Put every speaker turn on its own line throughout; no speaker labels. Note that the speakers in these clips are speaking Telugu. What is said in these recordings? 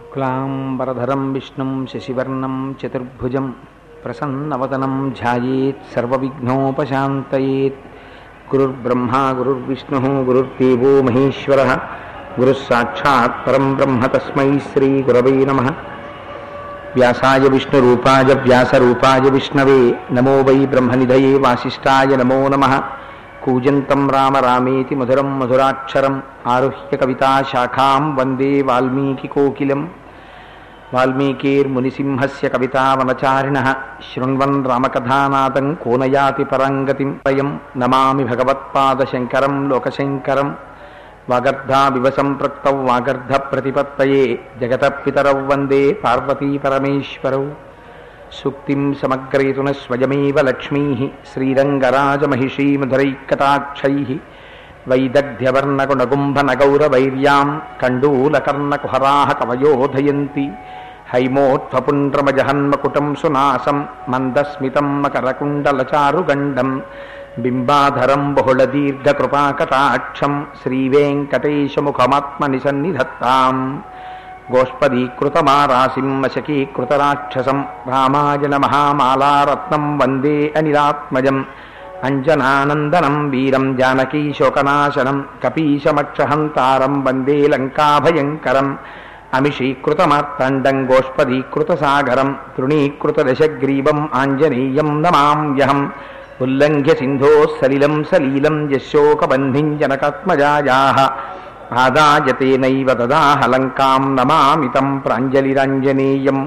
శుక్లాంబరధరం విష్ణుం శశివర్ణం చతుర్భుజం ప్రసన్నవదనం ధ్యాయేత్ సర్వవిఘ్నోపశాంతయేత్ గురుర్బ్రహ్మా గురుర్విష్ణుः గురుర్దేవో మహేశ్వరः గురుः సాక్షాత్ పరం బ్రహ్మ తస్మై శ్రీగురవై నమः వ్యాసాయ విష్ణురూపాయ వ్యాసరూపాయ విష్ణవే నమో వై బ్రహ్మనిధయే వాసిష్ఠాయ నమో నమః కూజంతం రామ రామేతి మధురం మధురాక్షరం ఆరుహ్య కవితాశాఖాం వందే వాల్మీకికోకిలం వాల్మీకిర్మునిసింహస్య కవితావనచారిణः శృण्वन् రామకథానాదం కోనయాతి పరంగతిం వయం నమామి భగవత్పాదశంకరం లోకశంకరం వాగర్ధావివ సంపృక్తౌ వాగర్ధ ప్రతిపత్తయే జగత పితరౌ వందే పార్వతీ పరమేశ్వరౌ సూక్తిం సమగ్రయతున స్వయమేవ లక్ష్మీ శ్రీరంగరాజమహిషీమధురైకటాక్షై వైదగ్ధ్యవర్ణగుణగుంభనగౌరవైర్యాం కండూలకర్ణకుహరా కవయోధయంతి హైమోత్ఫపుండ్రమజహన్మకుటం సునాసం మందస్మితం మకరకుండలచారుగండం బింబాధరం బహుళదీర్ఘకృపాకటాక్షం శ్రీవేంకటేశముఖమాత్మని సన్నిధత్తాం గోష్పదీకృతమారాసిం మశకీకృతరాక్షసం రామాయణ మహామాలారత్నం వందే అనిలాత్మజం అంజనానందనం వీరం జానకీశోకనాశనం కపీశమక్షహంతారం వందే లంకాభయంకరం అమిషీకృతమార్తాండం గోష్పదీకృతసాగరం తృణీకృతదశగ్రీవం ఆంజనేయం నమామ్యహం ఉల్లంఘ్య సింధో సలిలం సలీలం యశోకబంధిం జనకాత్మజాయాः ఆదాయతేనైవ దదాహలంకాం నమామితం ప్రాంజలిరాంజనేయం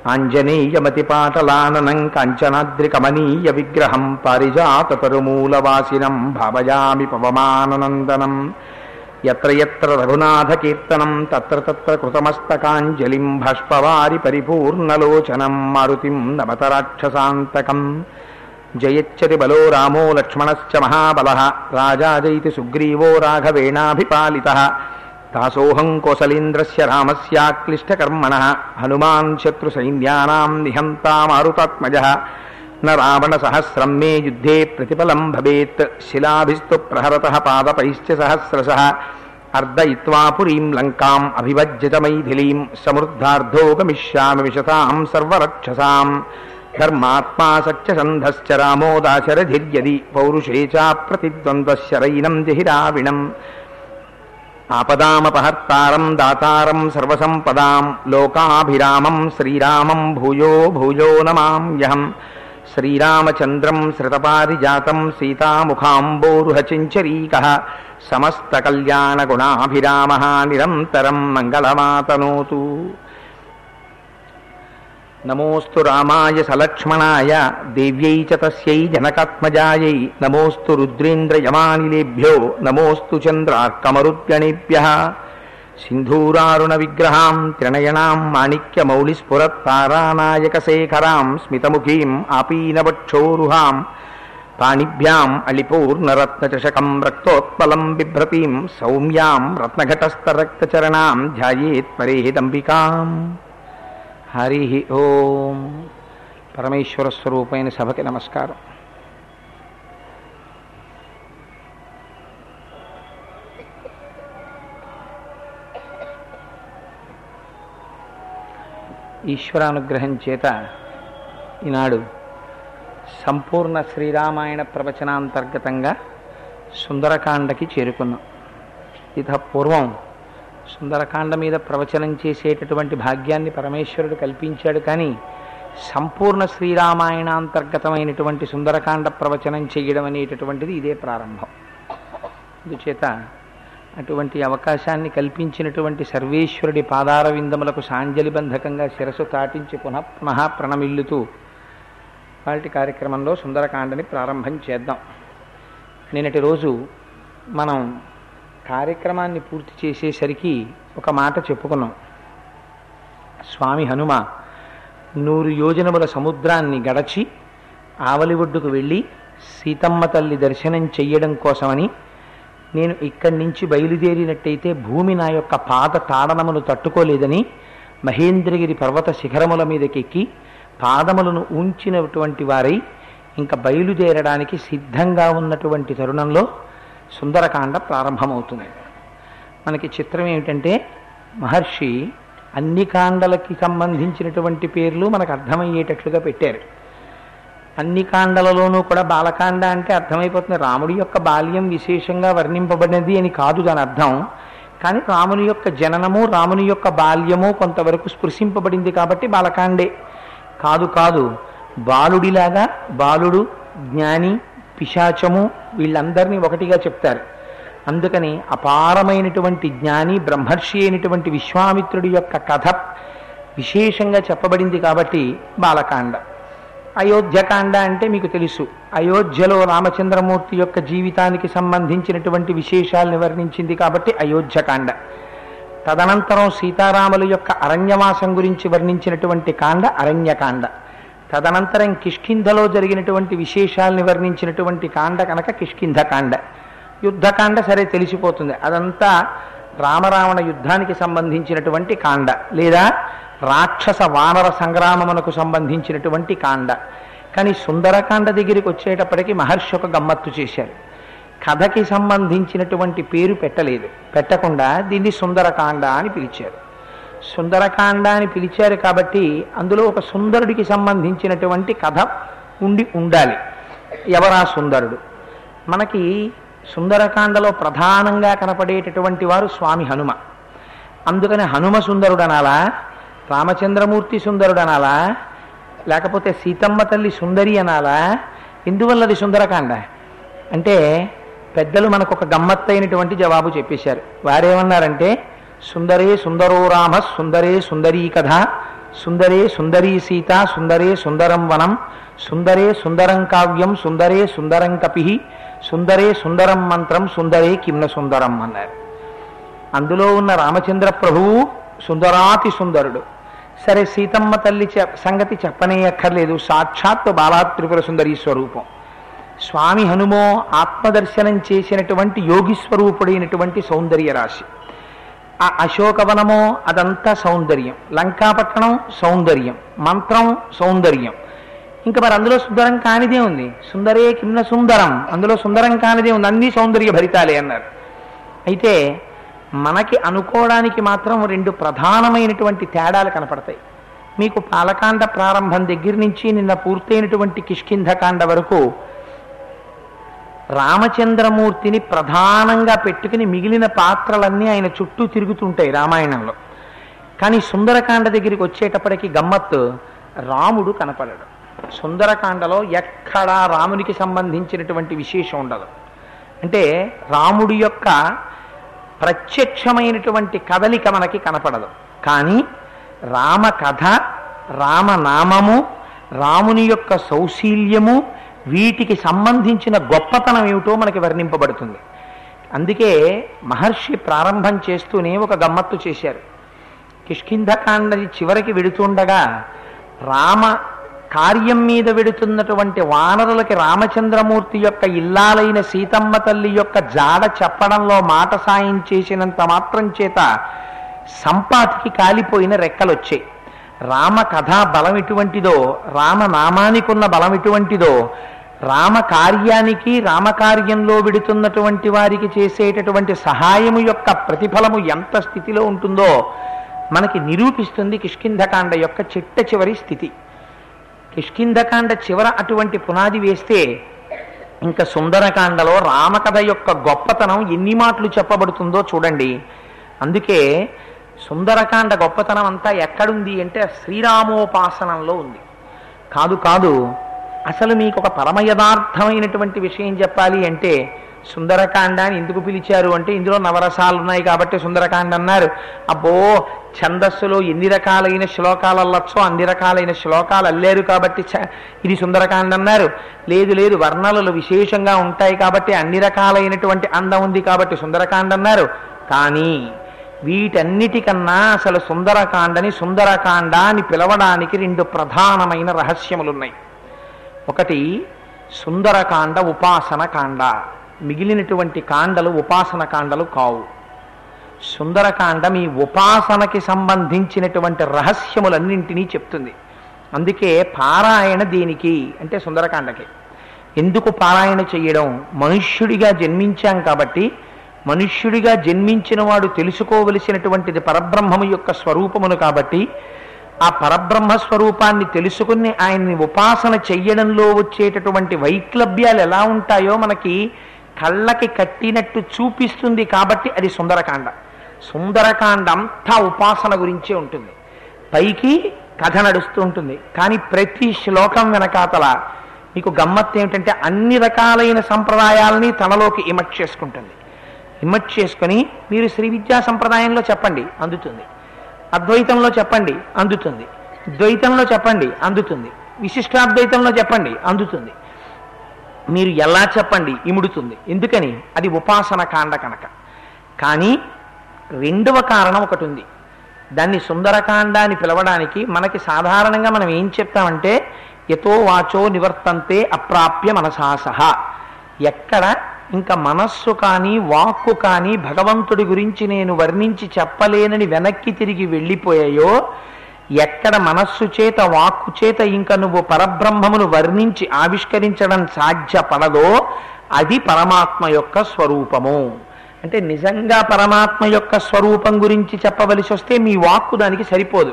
ఆంజనేయమతిపాటలాననం కాంచనాద్రికమనీయ విగ్రహం పారిజాతతరుమూలవాసినం భావయామి పవమాననందనం ఎత్ర ఎత్ర రఘునాథకీర్తనం తత్ర తత్ర కృతమస్తకాంజలిం భష్పవారి పరిపూర్ణలోచనం మారుతిం నమత రాక్షసాంతకం జయచ్చతి బలో రామో లక్ష్మణశ్చ మహాబల రాజాజైతి సుగ్రీవో రాఘవేణాభిపాలిత దాసోహం కోసలేంద్రస్య రామస్యాక్లిష్టకర్మణ హనుమాన్ శత్రుసైన్యానాం నిహంతా మారుతాత్మజ న రావణ సహస్రం మే యుద్ధే ప్రతిఫలం భవేత్ శిలాభిస్తు ప్రహరత పాదపైశ్చ సహస్రశ అర్దయిత్వా పురీం లంకాం అభివజ్యత మైథిలీం సమృద్ధార్థో గమిష్యామి విశతాం సర్వరక్షసాం ధర్మాత్మా సత్యసంధశ్చ రామో దాశరథిర్యది పౌరుషే చ ప్రతిద్వంద్వశరైనం జహిరావిణం ఆపదామపహర్తారం దాతారం సర్వసంపదాం లోకాభిరామం శ్రీరామం భూయో భూయో నమామ్యహం శ్రీరామచంద్రం శ్రుతపారిజాతం సీతాముఖాంబోరుహచించరీక సమస్తకల్యాణగుణాభిరామ నిరంతరం మంగళమాతనోతు నమోస్తు రామాయ సలక్ష్మణాయ దేవ్యై చ తస్యై జనకాత్మజాయై నమోస్తు రుద్రేంద్రయమానిలేభ్యో నమోస్తు చంద్రార్కమరుద్గణేభ్య సింధూరారుణ విగ్రహాం త్రినయనాం మాణిక్యమౌళిస్ఫురత్తారానాయకశేఖరాం స్మితముఖీం ఆపీనవక్షోరుహాం పాణిభ్యాం అళిపూర్ణరత్నచషకం రక్తోత్పలం బిభ్రతీం సౌమ్యాం రత్నఘటస్థరక్తచరణాం ధ్యాయేత్ పరేహిదంబికాం హరి ఓం పరమేశ్వర స్వరూపైన సభకి నమస్కారం ఈశ్వరానుగ్రహం చేత ఈనాడు సంపూర్ణ శ్రీరామాయణ ప్రవచనాంతర్గతంగా సుందరకాండకి చేరుకున్నాం ఇత పూర్వం సుందరకాండ మీద ప్రవచనం చేసేటటువంటి భాగ్యాన్ని పరమేశ్వరుడు కల్పించాడు కానీ సంపూర్ణ శ్రీరామాయణాంతర్గతమైనటువంటి సుందరకాండ ప్రవచనం చేయడం అనేటటువంటిది ఇదే ప్రారంభం అందుచేత అటువంటి అవకాశాన్ని కల్పించినటువంటి సర్వేశ్వరుడి పాదార విందములకు సాంజలిబంధకంగా శిరసు తాటించి పునః పునః ప్రణమిల్లుతూ వాటి కార్యక్రమంలో సుందరకాండని ప్రారంభం చేద్దాం నిన్నటి రోజు మనం కార్యక్రమాన్ని పూర్తి చేసేసరికి ఒక మాట చెప్పుకున్నాం స్వామి హనుమ నూరు యోజనముల సముద్రాన్ని గడచి ఆవలి ఒడ్డుకు వెళ్ళి సీతమ్మ తల్లి దర్శనం చెయ్యడం కోసమని నేను ఇక్కడి నుంచి బయలుదేరినట్టయితే భూమి నా యొక్క పాద తాడనమును తట్టుకోలేదని మహేంద్రగిరి పర్వత శిఖరముల మీదకెక్కి పాదములను ఉంచినటువంటి వారై ఇంకా బయలుదేరడానికి సిద్ధంగా ఉన్నటువంటి తరుణంలో సుందరకాండ ప్రారంభమవుతుంది మనకి చిత్రం ఏమిటంటే మహర్షి అన్ని కాండలకి సంబంధించినటువంటి పేర్లు మనకు అర్థమయ్యేటట్లుగా పెట్టారు అన్ని కాండలలోనూ కూడా బాలకాండ అంటే అర్థమైపోతుంది రాముడి యొక్క బాల్యం విశేషంగా వర్ణింపబడినది అని కాదు దాని అర్థం కానీ రాముని యొక్క జననము రాముని యొక్క బాల్యము కొంతవరకు స్పృశింపబడింది కాబట్టి బాలకాండే కాదు కాదు బాలుడిలాగా బాలుడు జ్ఞాని పిశాచము వీళ్ళందరినీ ఒకటిగా చెప్తారు అందుకని అపారమైనటువంటి జ్ఞాని బ్రహ్మర్షి అయినటువంటి విశ్వామిత్రుడి యొక్క కథ విశేషంగా చెప్పబడింది కాబట్టి బాలకాండ అయోధ్యకాండ అంటే మీకు తెలుసు అయోధ్యలో రామచంద్రమూర్తి యొక్క జీవితానికి సంబంధించినటువంటి విశేషాలను వర్ణించింది కాబట్టి అయోధ్యకాండ తదనంతరం సీతారాముల యొక్క అరణ్యవాసం గురించి వర్ణించినటువంటి కాండ అరణ్యకాండ తదనంతరం కిష్కింధలో జరిగినటువంటి విశేషాలను వర్ణించినటువంటి కాండ కనుక కిష్కింధకాండ యుద్ధకాండ సరే తెలిసిపోతుంది అదంతా రామరావణ యుద్ధానికి సంబంధించినటువంటి కాండ లేదా రాక్షస వానర సంగ్రామమునకు సంబంధించినటువంటి కాండ కానీ సుందరకాండ దగ్గరికి వచ్చేటప్పటికి మహర్షి ఒక గమ్మత్తు చేశారు కథకి సంబంధించినటువంటి పేరు పెట్టలేదు పెట్టకుండా దీన్ని సుందరకాండ అని పిలిచారు సుందరకాండ అని పిలిచారు కాబట్టి అందులో ఒక సుందరుడికి సంబంధించినటువంటి కథ ఉండి ఉండాలి ఎవరా సుందరుడు మనకి సుందరకాండలో ప్రధానంగా కనపడేటటువంటి వారు స్వామి హనుమ అందుకని హనుమ సుందరుడు అనాలా రామచంద్రమూర్తి సుందరుడు అనాలా లేకపోతే సీతమ్మ తల్లి సుందరి అనాలా ఎందువల్ల అది సుందరకాండ అంటే పెద్దలు మనకు ఒక గమ్మత్తైనటువంటి జవాబు చెప్పేశారు వారేమన్నారంటే సుందరే సుందరో రామ సుందరే సుందరీ కథ సుందరే సుందరీ సీత సుందరే సుందరం వనం సుందరే సుందరం కావ్యం సుందరే సుందరం కపి సుందరే సుందరం మంత్రం సుందరే కిమ్న సుందరం అన్నారు అందులో ఉన్న రామచంద్ర ప్రభువు సుందరాతి సుందరుడు సరే సీతమ్మ తల్లి చె- సంగతి చెప్పనే అక్కర్లేదు సాక్షాత్ బాలా త్రిపుర సుందరీ స్వరూపం స్వామి హనుమో ఆత్మదర్శనం చేసినటువంటి యోగి స్వరూపుడైనటువంటి సౌందర్య రాశి ఆ అశోకవనమో అదంతా సౌందర్యం లంకాపట్టణం సౌందర్యం మంత్రం సౌందర్యం ఇంకా మరి అందులో సుందరం కానిదే ఉంది సుందరే కిమ్న సుందరం అందులో సుందరం కానిదే ఉంది అన్ని సౌందర్య భరితాలే అన్నారు అయితే మనకి అనుకోవడానికి మాత్రం రెండు ప్రధానమైనటువంటి తేడాలు కనపడతాయి మీకు పాలకాండ ప్రారంభం దగ్గర నుంచి నిన్న పూర్తయినటువంటి కిష్కింధకాండ వరకు రామచంద్రమూర్తిని ప్రధానంగా పెట్టుకుని మిగిలిన పాత్రలన్నీ ఆయన చుట్టూ తిరుగుతుంటాయి రామాయణంలో కానీ సుందరకాండ దగ్గరికి వచ్చేటప్పటికి గమ్మత్తు రాముడు కనపడడు సుందరకాండలో ఎక్కడా రామునికి సంబంధించినటువంటి విశేషం ఉండదు అంటే రాముడి యొక్క ప్రత్యక్షమైనటువంటి కదలిక మనకి కనపడదు కానీ రామ కథ రామనామము రాముని యొక్క సౌశీల్యము వీటికి సంబంధించిన గొప్పతనం ఏమిటో మనకి వర్ణింపబడుతుంది అందుకే మహర్షి ప్రారంభం చేస్తూనే ఒక గమ్మత్తు చేశారు కిష్కింధకాండది చివరికి వెడుతుండగా రామ కార్యం మీద వెడుతున్నటువంటి వానరులకి రామచంద్రమూర్తి యొక్క ఇల్లాలైన సీతమ్మ తల్లి యొక్క జాడ చెప్పడంలో మాట సాయం చేసినంత మాత్రం చేత సంపాతికి కాలిపోయిన రెక్కలొచ్చాయి రామ కథా బలం ఎటువంటిదో రామనామానికి ఉన్న బలం ఎటువంటిదో రామ కార్యానికి రామకార్యంలో విడుతున్నటువంటి వారికి చేసేటటువంటి సహాయము యొక్క ప్రతిఫలము ఎంత స్థితిలో ఉంటుందో మనకి నిరూపిస్తుంది కిష్కింధకాండ యొక్క చిట్ట చివరి స్థితి కిష్కింధకాండ చివర అటువంటి పునాది వేస్తే ఇంకా సుందరకాండలో రామకథ యొక్క గొప్పతనం ఎన్ని మాటలు చెప్పబడుతుందో చూడండి అందుకే సుందరకాండ గొప్పతనం అంతా ఎక్కడుంది అంటే శ్రీరామోపాసనంలో ఉంది కాదు కాదు అసలు మీకు ఒక పరమ యథార్థమైనటువంటి విషయం చెప్పాలి అంటే సుందరకాండ అని ఎందుకు పిలిచారు అంటే ఇందులో నవరసాలు ఉన్నాయి కాబట్టి సుందరకాండ అన్నారు అబ్బో ఛందస్సులో ఎన్ని రకాలైన శ్లోకాలు అల్లచ్చో అన్ని రకాలైన శ్లోకాలు అల్లారు కాబట్టి ఛ- ఇది సుందరకాండ అన్నారు లేదు లేదు వర్ణనలు విశేషంగా ఉంటాయి కాబట్టి అన్ని రకాలైనటువంటి అందం ఉంది కాబట్టి సుందరకాండ అన్నారు కానీ వీటన్నిటికన్నా అసలు సుందరకాండని సుందరకాండ అని పిలవడానికి రెండు ప్రధానమైన రహస్యములున్నాయి ఒకటి సుందరకాండ ఉపాసన కాండ మిగిలినటువంటి కాండలు ఉపాసన కాండలు కావు సుందరకాండ మీ ఉపాసనకి సంబంధించినటువంటి రహస్యములన్నింటినీ చెప్తుంది అందుకే పారాయణ దేనికి అంటే సుందరకాండకి ఎందుకు పారాయణ చేయడం మనుష్యుడిగా జన్మించాం కాబట్టి మనుష్యుడిగా జన్మించిన వాడు తెలుసుకోవలసినటువంటిది పరబ్రహ్మము యొక్క స్వరూపమును కాబట్టి ఆ పరబ్రహ్మ స్వరూపాన్ని తెలుసుకుని ఆయన్ని ఉపాసన చెయ్యడంలో వచ్చేటటువంటి వైక్లభ్యాలు ఎలా ఉంటాయో మనకి కళ్ళకి కట్టినట్టు చూపిస్తుంది కాబట్టి అది సుందరకాండ సుందరకాండ అంతా ఉపాసన గురించే ఉంటుంది పైకి కథ నడుస్తూ ఉంటుంది కానీ ప్రతి శ్లోకం వెనకాతల మీకు గమ్మత్తు ఏమిటంటే అన్ని రకాలైన సంప్రదాయాలని తనలోకి ఇమట్ చేసుకుంటుంది ఇమట్ చేసుకొని మీరు శ్రీ విద్యా సంప్రదాయంలో చెప్పండి అందుతుంది అద్వైతంలో చెప్పండి అందుతుంది ద్వైతంలో చెప్పండి అందుతుంది విశిష్టాద్వైతంలో చెప్పండి అందుతుంది మీరు ఎలా చెప్పండి ఇముడుతుంది ఎందుకని అది ఉపాసన కాండ కనుక కానీ రెండవ కారణం ఒకటి ఉంది దాన్ని సుందరకాండ అని పిలవడానికి మనకి సాధారణంగా మనం ఏం చెప్తామంటే యతో వాచో నివర్తంతే అప్రాప్య మనసాసహ ఎక్కడ ఇంకా మనస్సు కానీ వాక్కు కానీ భగవంతుడి గురించి నేను వర్ణించి చెప్పలేనని వెనక్కి తిరిగి వెళ్ళిపోయాయో ఎక్కడ మనస్సు చేత వాక్కు చేత ఇంకా నువ్వు పరబ్రహ్మమును వర్ణించి ఆవిష్కరించడం సాధ్యపడదో అది పరమాత్మ యొక్క స్వరూపము అంటే నిజంగా పరమాత్మ యొక్క స్వరూపం గురించి చెప్పవలసి వస్తే మీ వాక్కు దానికి సరిపోదు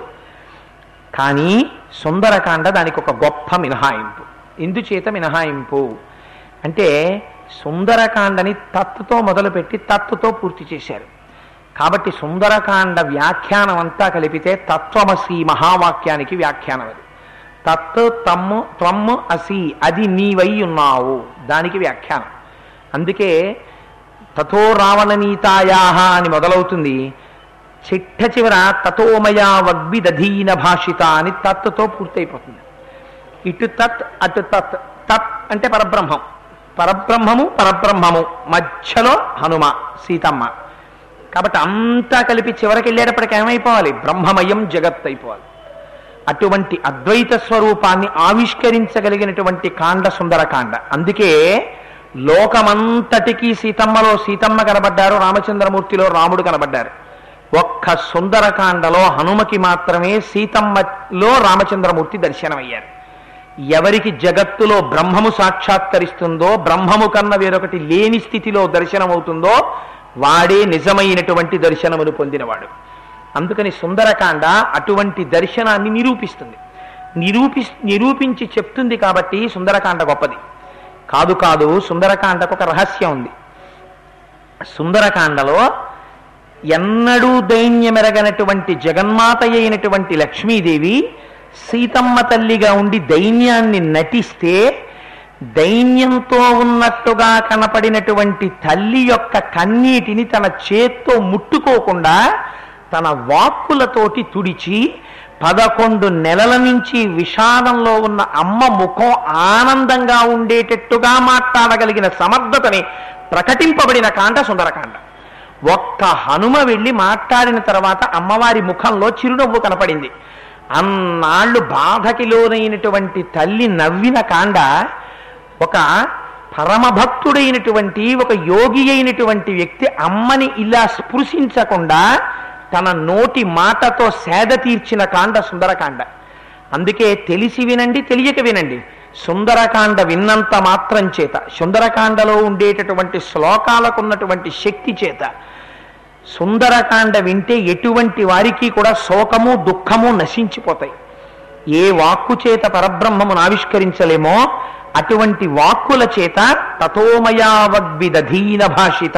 కానీ సుందరకాండ దానికి ఒక గొప్ప మినహాయింపు ఎందుచేత మినహాయింపు అంటే సుందరకాండని తత్తుతో మొదలుపెట్టి తత్తుతో పూర్తి చేశారు కాబట్టి సుందరకాండ వ్యాఖ్యానం అంతా కలిపితే తత్వమసి మహావాక్యానికి వ్యాఖ్యానం అది తత్ తమ్ము త్వమ్ము అసి అది నీవై ఉన్నావు దానికి వ్యాఖ్యానం అందుకే తథో రావణనీతాయాహ అని మొదలవుతుంది చిట్ట చివర తథోమయా వగ్విదధీన భాషిత అని తత్తుతో పూర్తయిపోతుంది ఇటు తత్ అటు తత్ తత్ అంటే పరబ్రహ్మం పరబ్రహ్మము పరబ్రహ్మము మధ్యలో హనుమ సీతమ్మ కాబట్టి అంతా కలిపి చివరికి వెళ్ళేటప్పటికి ఏమైపోవాలి బ్రహ్మమయం జగత్ అయిపోవాలి అటువంటి అద్వైత స్వరూపాన్ని ఆవిష్కరించగలిగినటువంటి కాండ సుందరకాండ అందుకే లోకమంతటికీ సీతమ్మలో సీతమ్మ కనబడ్డారు రామచంద్రమూర్తిలో రాముడు కనబడ్డారు ఒక్క సుందరకాండలో హనుమకి మాత్రమే సీతమ్మలో రామచంద్రమూర్తి దర్శనమయ్యారు ఎవరికి జగత్తులో బ్రహ్మము సాక్షాత్కరిస్తుందో బ్రహ్మము కన్న వేరొకటి లేని స్థితిలో దర్శనమవుతుందో వాడే నిజమైనటువంటి దర్శనమును పొందినవాడు అందుకని సుందరకాండ అటువంటి దర్శనాన్ని నిరూపిస్తుంది నిరూపి నిరూపించి చెప్తుంది కాబట్టి సుందరకాండ గొప్పది కాదు కాదు సుందరకాండకు ఒక రహస్యం ఉంది సుందరకాండలో ఎన్నడూ దైన్యమెరగనటువంటి జగన్మాత అయినటువంటి లక్ష్మీదేవి సీతమ్మ తల్లిగా ఉండి దైన్యాన్ని నటిస్తే దైన్యంతో ఉన్నట్టుగా కనపడినటువంటి తల్లి యొక్క కన్నీటిని తన చేత్తో ముట్టుకోకుండా తన వాక్కులతోటి తుడిచి పదకొండు నెలల నుంచి విషాదంలో ఉన్న అమ్మ ముఖం ఆనందంగా ఉండేటట్టుగా మాట్లాడగలిగిన సమర్థతని ప్రకటింపబడిన కాండ సుందరకాండ ఒక్క హనుమ వెళ్ళి మాట్లాడిన తర్వాత అమ్మవారి ముఖంలో చిరునవ్వు కనపడింది అన్నాళ్ళు బాధకి లోనైనటువంటి తల్లి నవ్విన కాండ ఒక పరమభక్తుడైనటువంటి ఒక యోగి అయినటువంటి వ్యక్తి అమ్మని ఇలా స్పృశించకుండా తన నోటి మాటతో సేద తీర్చిన కాండ సుందరకాండ అందుకే తెలిసి వినండి తెలియక వినండి సుందరకాండ విన్నంత మాత్రం చేత సుందరకాండలో ఉండేటటువంటి శ్లోకాలకు ఉన్నటువంటి శక్తి చేత సుందరకాండ వింటే ఎటువంటి వారికి కూడా శోకము దుఃఖము నశించిపోతాయి ఏ వాక్కు చేత పరబ్రహ్మమును ఆవిష్కరించలేమో అటువంటి వాక్కుల చేత తథోమయావగ్విదధీన భాషిత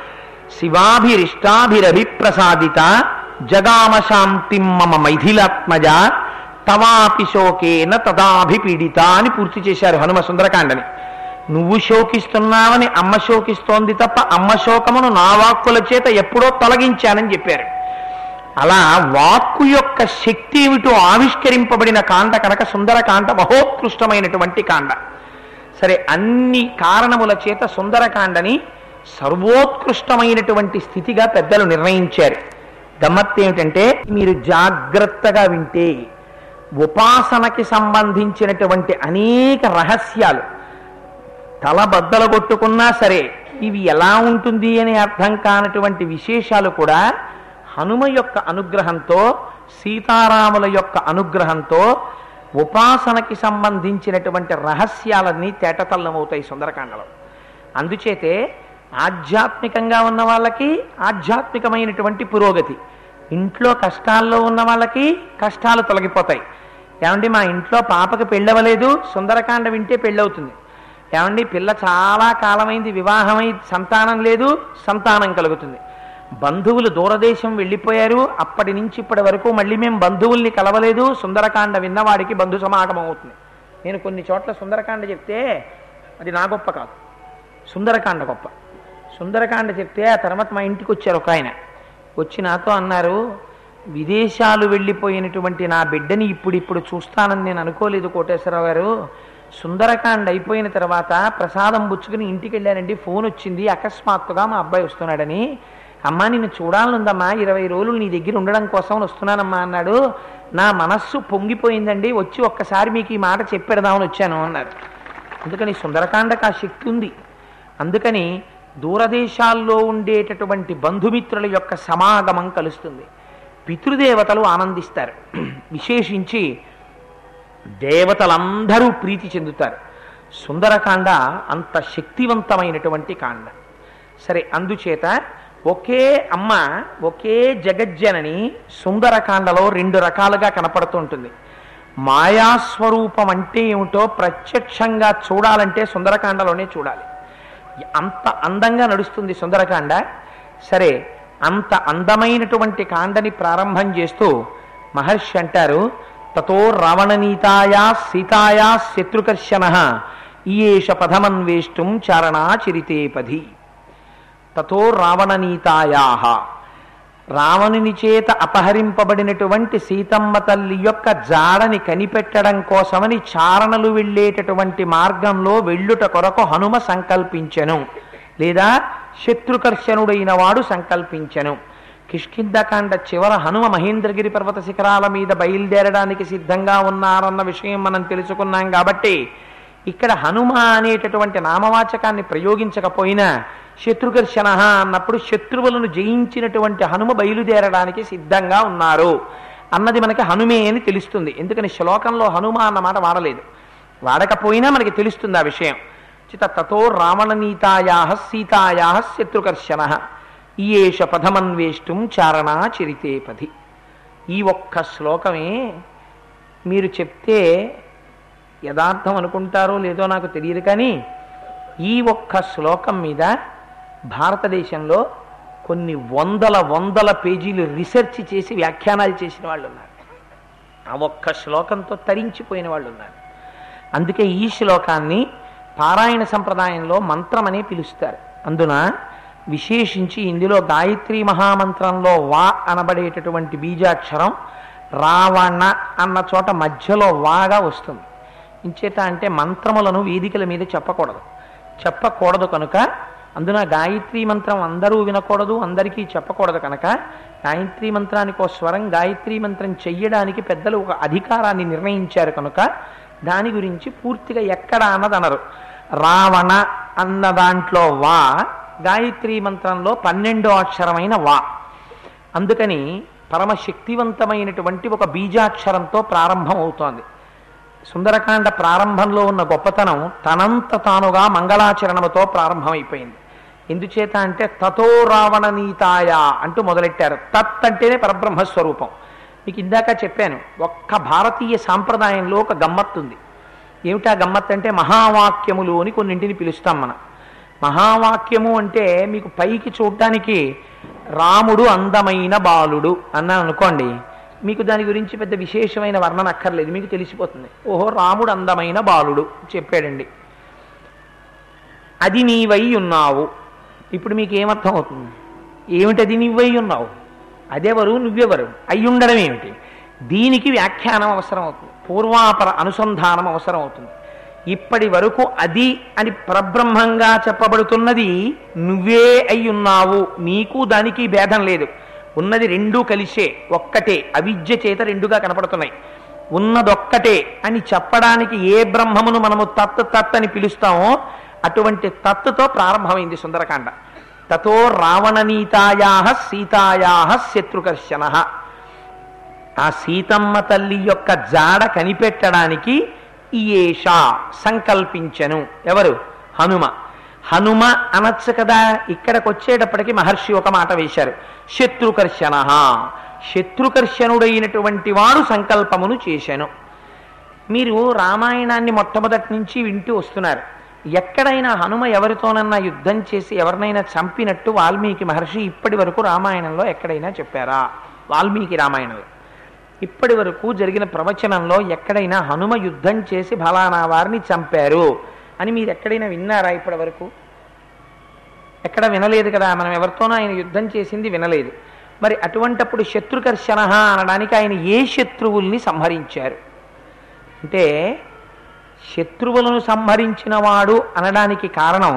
శివాభిరిష్టాభిరభిప్రసాదిత జగామ శాంతిం మమ మైథిలాత్మజ తవాపి శోకేన తదాభిపీడిత అని పూర్తి చేశారు హనుమ సుందరకాండని నువ్వు శోకిస్తున్నావని అమ్మ శోకిస్తోంది తప్ప అమ్మ శోకమును నా వాక్కుల చేత ఎప్పుడో తొలగించానని చెప్పారు అలా వాక్కు యొక్క శక్తి ఏమిటో ఆవిష్కరింపబడిన కాండ కనుక సుందరకాండ మహోత్కృష్టమైనటువంటి కాండ సరే అన్ని కారణముల చేత సుందరకాండని సర్వోత్కృష్టమైనటువంటి స్థితిగా పెద్దలు నిర్ణయించారు గమ్మత్ ఏమిటంటే మీరు జాగ్రత్తగా వింటే ఉపాసనకి సంబంధించినటువంటి అనేక రహస్యాలు తల బద్దలు కొట్టుకున్నా సరే ఇవి ఎలా ఉంటుంది అని అర్థం కానటువంటి విశేషాలు కూడా హనుమ యొక్క అనుగ్రహంతో సీతారాముల యొక్క అనుగ్రహంతో ఉపాసనకి సంబంధించినటువంటి రహస్యాలన్నీ తేటతల్లమవుతాయి సుందరకాండలో అందుచేతే ఆధ్యాత్మికంగా ఉన్న వాళ్ళకి ఆధ్యాత్మికమైనటువంటి పురోగతి ఇంట్లో కష్టాల్లో ఉన్న వాళ్ళకి కష్టాలు తొలగిపోతాయి ఏమండి మా ఇంట్లో పాపకి పెళ్ళవలేదు సుందరకాండ వింటే పెళ్ళవుతుంది ఏమండి పిల్ల చాలా కాలమైంది వివాహమై సంతానం లేదు సంతానం కలుగుతుంది బంధువులు దూరదేశం వెళ్ళిపోయారు అప్పటి నుంచి ఇప్పటి వరకు మళ్ళీ మేము బంధువుల్ని కలవలేదు సుందరకాండ విన్నవాడికి బంధు సమాగమం అవుతుంది నేను కొన్ని చోట్ల సుందరకాండ చెప్తే అది నా గొప్ప కాదు సుందరకాండ గొప్ప సుందరకాండ చెప్తే ఆ తర్వాత మా ఇంటికి వచ్చారు ఒక ఆయన వచ్చి నాతో అన్నారు విదేశాలు వెళ్ళిపోయినటువంటి నా బిడ్డని ఇప్పుడు ఇప్పుడు చూస్తానని నేను అనుకోలేదు కోటేశ్వరరావు గారు సుందరకాండ అయిపోయిన తర్వాత ప్రసాదం పుచ్చుకుని ఇంటికి వెళ్ళానండి ఫోన్ వచ్చింది అకస్మాత్తుగా మా అబ్బాయి వస్తున్నాడని అమ్మా నిన్ను చూడాలనుందమ్మా ఇరవై రోజులు నీ దగ్గర ఉండడం కోసం వస్తున్నానమ్మా అన్నాడు నా మనస్సు పొంగిపోయిందండి వచ్చి ఒక్కసారి మీకు ఈ మాట చెప్పెడదామని వచ్చాను అన్నారు అందుకని సుందరకాండకు ఆ శక్తి ఉంది అందుకని దూరదేశాల్లో ఉండేటటువంటి బంధుమిత్రుల యొక్క సమాగమం కలుస్తుంది పితృదేవతలు ఆనందిస్తారు విశేషించి దేవతలందరూ ప్రీతి చెందుతారు సుందరకాండ అంత శక్తివంతమైనటువంటి కాండ సరే అందుచేత ఒకే అమ్మ ఒకే జగజ్జనని సుందరకాండలో రెండు రకాలుగా కనపడుతుంటుంది మాయాస్వరూపం అంటే ఏమిటో ప్రత్యక్షంగా చూడాలంటే సుందరకాండలోనే చూడాలి అంత అందంగా నడుస్తుంది సుందరకాండ సరే అంత అందమైనటువంటి కాండని ప్రారంభం చేస్తూ మహర్షి అంటారు తతో రావణనీతాయా సీతాయా శత్రుకర్షణ ఈయేష పదమన్వేష్టం చారణా చిరితే పది తతో రావణనీతాయా రావణుని చేత అపహరింపబడినటువంటి సీతమ్మ తల్లి యొక్క జాడని కనిపెట్టడం కోసమని చారణలు వెళ్ళేటటువంటి మార్గంలో వెళ్ళుట కొరకు హనుమ సంకల్పించెను లేదా శత్రుకర్షణుడైన వాడు సంకల్పించెను కిష్కిందకాండ చివర హనుమ మహేంద్రగిరి పర్వత శిఖరాల మీద బయలుదేరడానికి సిద్ధంగా ఉన్నారన్న విషయం మనం తెలుసుకున్నాం కాబట్టి ఇక్కడ హనుమ అనేటటువంటి నామవాచకాన్ని ప్రయోగించకపోయినా శత్రుకర్షణ అన్నప్పుడు శత్రువులను జయించినటువంటి హనుమ బయలుదేరడానికి సిద్ధంగా ఉన్నారు అన్నది మనకి హనుమే అని తెలుస్తుంది ఎందుకని శ్లోకంలో హనుమ అన్న మాట వాడలేదు వాడకపోయినా మనకి తెలుస్తుంది ఆ విషయం చిత తతో రావణనీతాయా సీతాయా శత్రుకర్షణ ఈయేష పదమన్వేష్టం చారణా చిరితే పది ఈ ఒక్క శ్లోకమే మీరు చెప్తే యథార్థం అనుకుంటారో లేదో నాకు తెలియదు కానీ ఈ ఒక్క శ్లోకం మీద భారతదేశంలో కొన్ని వందల వందల పేజీలు రీసెర్చ్ చేసి వ్యాఖ్యానాలు చేసిన వాళ్ళు ఉన్నారు ఆ ఒక్క శ్లోకంతో తరించిపోయిన వాళ్ళు ఉన్నారు అందుకే ఈ శ్లోకాన్ని పారాయణ సంప్రదాయంలో మంత్రమనే పిలుస్తారు అందున విశేషించి ఇందులో గాయత్రి మహామంత్రంలో వా అనబడేటటువంటి బీజాక్షరం రావణ అన్న చోట మధ్యలో వాగా వస్తుంది ఇంచేత అంటే మంత్రములను వేదికల మీద చెప్పకూడదు చెప్పకూడదు కనుక అందున గాయత్రి మంత్రం అందరూ వినకూడదు అందరికీ చెప్పకూడదు కనుక గాయత్రి మంత్రానికి ఒక స్వరం గాయత్రి మంత్రం చెయ్యడానికి పెద్దలు ఒక అధికారాన్ని నిర్ణయించారు కనుక దాని గురించి పూర్తిగా ఎక్కడ అన్నది అనరు రావణ అన్న దాంట్లో వా గాయత్రి మంత్రంలో పన్నెండో అక్షరమైన వా అందుకని పరమ శక్తివంతమైనటువంటి ఒక బీజాక్షరంతో ప్రారంభం అవుతోంది సుందరకాండ ప్రారంభంలో ఉన్న గొప్పతనం తనంత తానుగా మంగళాచరణముతో ప్రారంభమైపోయింది ఎందుచేత అంటే తతో రావణ నీతాయ అంటూ మొదలెట్టారు తత్ అంటేనే పరబ్రహ్మస్వరూపం మీకు ఇందాక చెప్పాను ఒక్క భారతీయ సాంప్రదాయంలో ఒక గమ్మత్తు ఉంది ఏమిటా గమ్మత్ అంటే మహావాక్యములు అని కొన్నింటిని పిలుస్తాం మనం మహావాక్యము అంటే మీకు పైకి చూడడానికి రాముడు అందమైన బాలుడు అన్నాను అనుకోండి మీకు దాని గురించి పెద్ద విశేషమైన వర్ణన అక్కర్లేదు మీకు తెలిసిపోతుంది ఓహో రాముడు అందమైన బాలుడు చెప్పాడండి అది నీవై ఉన్నావు ఇప్పుడు మీకు ఏమర్థం అవుతుంది ఏమిటది నువ్వై ఉన్నావు అదెవరు నువ్వెవరు అయి ఉండడం ఏమిటి దీనికి వ్యాఖ్యానం అవసరం అవుతుంది పూర్వాపర అనుసంధానం అవసరం అవుతుంది ఇప్పటి వరకు అది అని పరబ్రహ్మంగా చెప్పబడుతున్నది నువ్వే అయి ఉన్నావు నీకు దానికి భేదం లేదు ఉన్నది రెండూ కలిసే ఒక్కటే అవిద్య చేత రెండుగా కనపడుతున్నాయి ఉన్నదొక్కటే అని చెప్పడానికి ఏ బ్రహ్మమును మనము తత్ తత్ అని పిలుస్తామో అటువంటి తత్తుతో ప్రారంభమైంది సుందరకాండ తతో రావణనీతాయా సీతాయా శత్రుకర్షణ ఆ సీతమ్మ తల్లి యొక్క జాడ కనిపెట్టడానికి ఈయేష సంకల్పించను ఎవరు హనుమ హనుమ అనొచ్చు కదా ఇక్కడికి వచ్చేటప్పటికి మహర్షి ఒక మాట వేశారు శత్రుకర్షణ శత్రుకర్షణుడైనటువంటి వాడు సంకల్పమును చేశాను మీరు రామాయణాన్ని మొట్టమొదటి నుంచి వింటూ వస్తున్నారు ఎక్కడైనా హనుమ ఎవరితోనన్నా యుద్ధం చేసి ఎవరినైనా చంపినట్టు వాల్మీకి మహర్షి ఇప్పటి వరకు రామాయణంలో ఎక్కడైనా చెప్పారా వాల్మీకి రామాయణంలో ఇప్పటి వరకు జరిగిన ప్రవచనంలో ఎక్కడైనా హనుమ యుద్ధం చేసి ఫలానా వారిని చంపారు అని మీరు ఎక్కడైనా విన్నారా ఇప్పటి వరకు ఎక్కడ వినలేదు కదా మనం ఎవరితోనో ఆయన యుద్ధం చేసింది వినలేదు మరి అటువంటప్పుడు శత్రుకర్షణ అనడానికి ఆయన ఏ శత్రువుల్ని సంహరించారు అంటే శత్రువులను సంహరించిన వాడు అనడానికి కారణం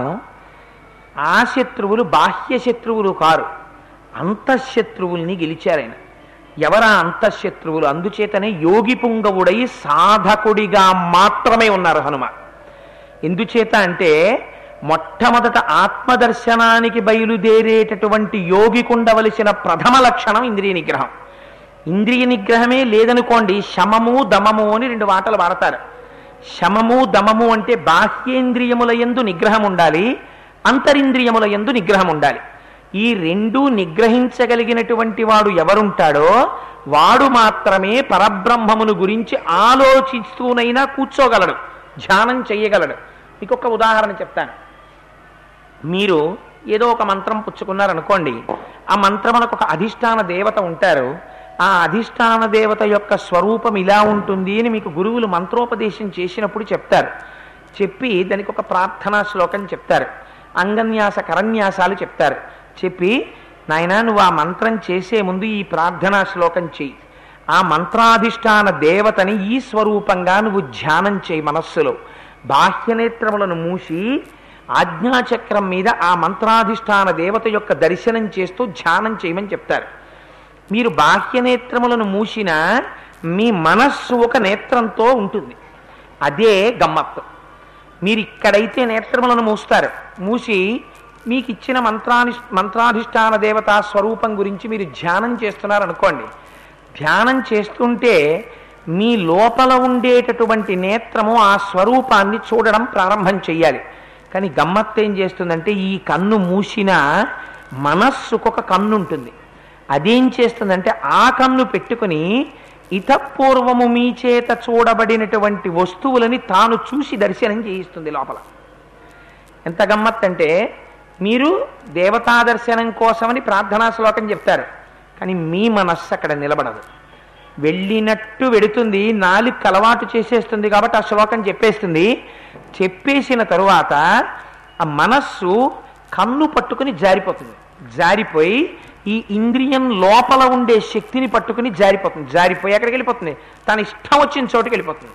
ఆ శత్రువులు బాహ్య శత్రువులు కారు అంతఃశత్రువుల్ని గెలిచారు ఆయన ఎవరా అంతఃశత్రువులు అందుచేతనే యోగి పుంగవుడై సాధకుడిగా మాత్రమే ఉన్నారు హనుమ ఎందుచేత అంటే మొట్టమొదట ఆత్మదర్శనానికి బయలుదేరేటటువంటి యోగికుండవలసిన ప్రథమ లక్షణం ఇంద్రియ నిగ్రహం ఇంద్రియ నిగ్రహమే లేదనుకోండి శమము దమము అని రెండు మాటలు వాడతారు శమము దమము అంటే బాహ్యేంద్రియముల యందు నిగ్రహం ఉండాలి అంతరింద్రియముల యందు నిగ్రహం ఉండాలి ఈ రెండు నిగ్రహించగలిగినటువంటి వాడు ఎవరుంటాడో వాడు మాత్రమే పరబ్రహ్మమును గురించి ఆలోచిస్తూనైనా కూర్చోగలడు ధ్యానం చెయ్యగలడు మీకు ఒక ఉదాహరణ చెప్తాను మీరు ఏదో ఒక మంత్రం పుచ్చుకున్నారనుకోండి ఆ మంత్రమునకు ఒక అధిష్టాన దేవత ఉంటారు ఆ అధిష్టాన దేవత యొక్క స్వరూపం ఇలా ఉంటుంది అని మీకు గురువులు మంత్రోపదేశం చేసినప్పుడు చెప్తారు చెప్పి దానికి ఒక ప్రార్థనా శ్లోకం చెప్తారు అంగన్యాస కరన్యాసాలు చెప్తారు చెప్పి నాయనా నువ్వు ఆ మంత్రం చేసే ముందు ఈ ప్రార్థనా శ్లోకం చెయ్యి ఆ మంత్రాధిష్టాన దేవతని ఈ స్వరూపంగా నువ్వు ధ్యానం చేయి మనస్సులో బాహ్యనేత్రములను మూసి ఆజ్ఞాచక్రం మీద ఆ మంత్రాధిష్టాన దేవత యొక్క దర్శనం చేస్తూ ధ్యానం చేయమని చెప్తారు మీరు బాహ్యనేత్రములను మూసిన మీ మనస్సు ఒక నేత్రంతో ఉంటుంది అదే గమ్మత్తు మీరు ఇక్కడైతే నేత్రములను మూస్తారు మూసి మీకు ఇచ్చిన మంత్రాని మంత్రాధిష్టాన దేవతా స్వరూపం గురించి మీరు ధ్యానం చేస్తున్నారు అనుకోండి ధ్యానం చేస్తుంటే మీ లోపల ఉండేటటువంటి నేత్రము ఆ స్వరూపాన్ని చూడడం ప్రారంభం చెయ్యాలి కానీ గమ్మత్తు ఏం చేస్తుందంటే ఈ కన్ను మూసిన మనస్సుకొక కన్ను ఉంటుంది అదేం చేస్తుందంటే ఆ కన్ను పెట్టుకుని ఇతపూర్వము మీ చేత చూడబడినటువంటి వస్తువులని తాను చూసి దర్శనం చేయిస్తుంది లోపల ఎంత గమ్మత్ అంటే మీరు దేవతా దర్శనం కోసమని ప్రార్థనా శ్లోకం చెప్తారు కానీ మీ మనస్సు అక్కడ నిలబడదు వెళ్ళినట్టు వెడుతుంది నాలుగు అలవాటు చేసేస్తుంది కాబట్టి ఆ శ్లోకం చెప్పేస్తుంది చెప్పేసిన తరువాత ఆ మనస్సు కన్ను పట్టుకుని జారిపోతుంది జారిపోయి ఈ ఇంద్రియం లోపల ఉండే శక్తిని పట్టుకుని జారిపోతుంది జారిపోయి ఎక్కడికి వెళ్ళిపోతుంది తన ఇష్టం వచ్చిన చోటుకి వెళ్ళిపోతుంది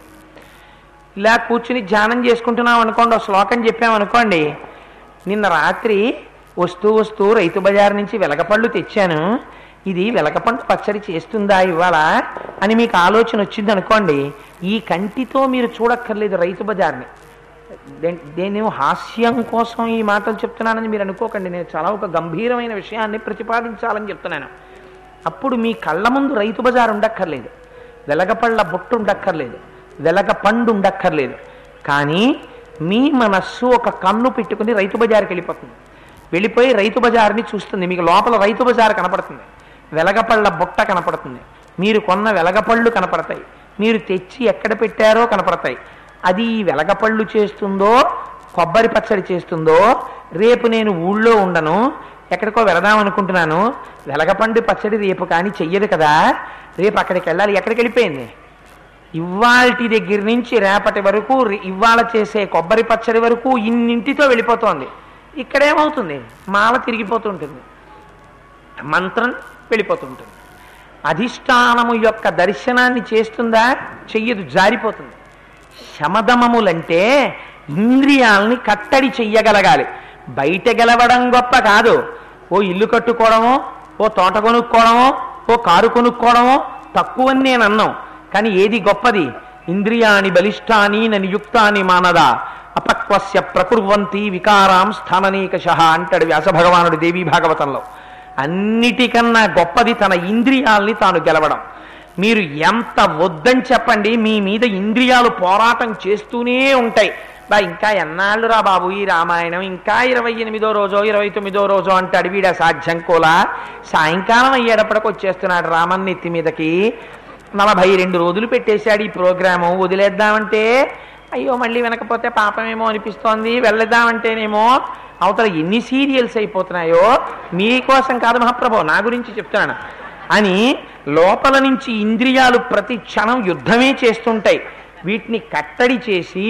ఇలా కూర్చుని ధ్యానం చేసుకుంటున్నాం అనుకోండి ఒక శ్లోకం చెప్పామనుకోండి నిన్న రాత్రి వస్తూ వస్తూ రైతు బజార్ నుంచి వెలగపళ్ళు తెచ్చాను ఇది వెలగపండు పచ్చడి చేస్తుందా ఇవాళ అని మీకు ఆలోచన వచ్చింది అనుకోండి ఈ కంటితో మీరు చూడక్కర్లేదు రైతు బజార్ని దే- నేను హాస్యం కోసం ఈ మాటలు చెప్తున్నానని మీరు అనుకోకండి నేను చాలా ఒక గంభీరమైన విషయాన్ని ప్రతిపాదించాలని చెప్తున్నాను అప్పుడు మీ కళ్ళ ముందు రైతు బజార్ ఉండక్కర్లేదు వెలగపళ్ళ బొట్టు ఉండక్కర్లేదు వెలగ పండు ఉండక్కర్లేదు కానీ మీ మనస్సు ఒక కన్ను పెట్టుకుని రైతు బజార్కి వెళ్ళిపోతుంది వెళ్ళిపోయి రైతు బజార్ని చూస్తుంది మీకు లోపల రైతు బజార్ కనపడుతుంది వెలగపళ్ళ బుట్ట కనపడుతుంది మీరు కొన్న వెలగపళ్ళు కనపడతాయి మీరు తెచ్చి ఎక్కడ పెట్టారో కనపడతాయి అది ఈ వెలగపళ్ళు చేస్తుందో కొబ్బరి పచ్చడి చేస్తుందో రేపు నేను ఊళ్ళో ఉండను ఎక్కడికో వెళదాం అనుకుంటున్నాను వెలగపండు పచ్చడి రేపు కానీ చెయ్యదు కదా రేపు అక్కడికి వెళ్ళాలి ఎక్కడికి వెళ్ళిపోయింది ఇవాల్టి దగ్గర నుంచి రేపటి వరకు రి- ఇవాళ చేసే కొబ్బరి పచ్చడి వరకు ఇన్నింటితో వెళ్ళిపోతోంది ఇక్కడేమవుతుంది మాల తిరిగిపోతుంటుంది మంత్రం వెళ్ళిపోతుంటుంది అధిష్టానము యొక్క దర్శనాన్ని చేస్తుందా చెయ్యదు జారిపోతుంది శమదమములంటే ఇంద్రియాల్ని కట్టడి చెయ్యగలగాలి బయట గెలవడం గొప్ప కాదు ఓ ఇల్లు కట్టుకోవడమో ఓ తోట కొనుక్కోవడమో ఓ కారు కొనుక్కోవడమో తక్కువని నేను అన్నాం కానీ ఏది గొప్పది ఇంద్రియాని బలిష్టాని నియుక్తాని మానదా అపక్వస్య ప్రకుర్వంతి వికారాం స్థాననీకష అంటాడు వ్యాస భగవానుడు దేవీ భాగవతంలో అన్నిటికన్నా గొప్పది తన ఇంద్రియాల్ని తాను గెలవడం మీరు ఎంత వద్దని చెప్పండి మీ మీద ఇంద్రియాలు పోరాటం చేస్తూనే ఉంటాయి బా ఇంకా ఎన్నాళ్ళు రా బాబు ఈ రామాయణం ఇంకా ఇరవై ఎనిమిదో రోజో ఇరవై తొమ్మిదో రోజో అంటాడు వీడ సాధ్యం కోలా సాయంకాలం అయ్యేటప్పటికి వచ్చేస్తున్నాడు రామన్ నెత్తి మీదకి నలభై రెండు రోజులు పెట్టేశాడు ఈ ప్రోగ్రాము వదిలేద్దామంటే అయ్యో మళ్ళీ వినకపోతే పాపమేమో అనిపిస్తోంది వెళ్ళేద్దామంటేనేమో అవతల ఎన్ని సీరియల్స్ అయిపోతున్నాయో మీకోసం కాదు మహాప్రభు నా గురించి చెప్తున్నాను అని లోపల నుంచి ఇంద్రియాలు ప్రతి క్షణం యుద్ధమే చేస్తుంటాయి వీటిని కట్టడి చేసి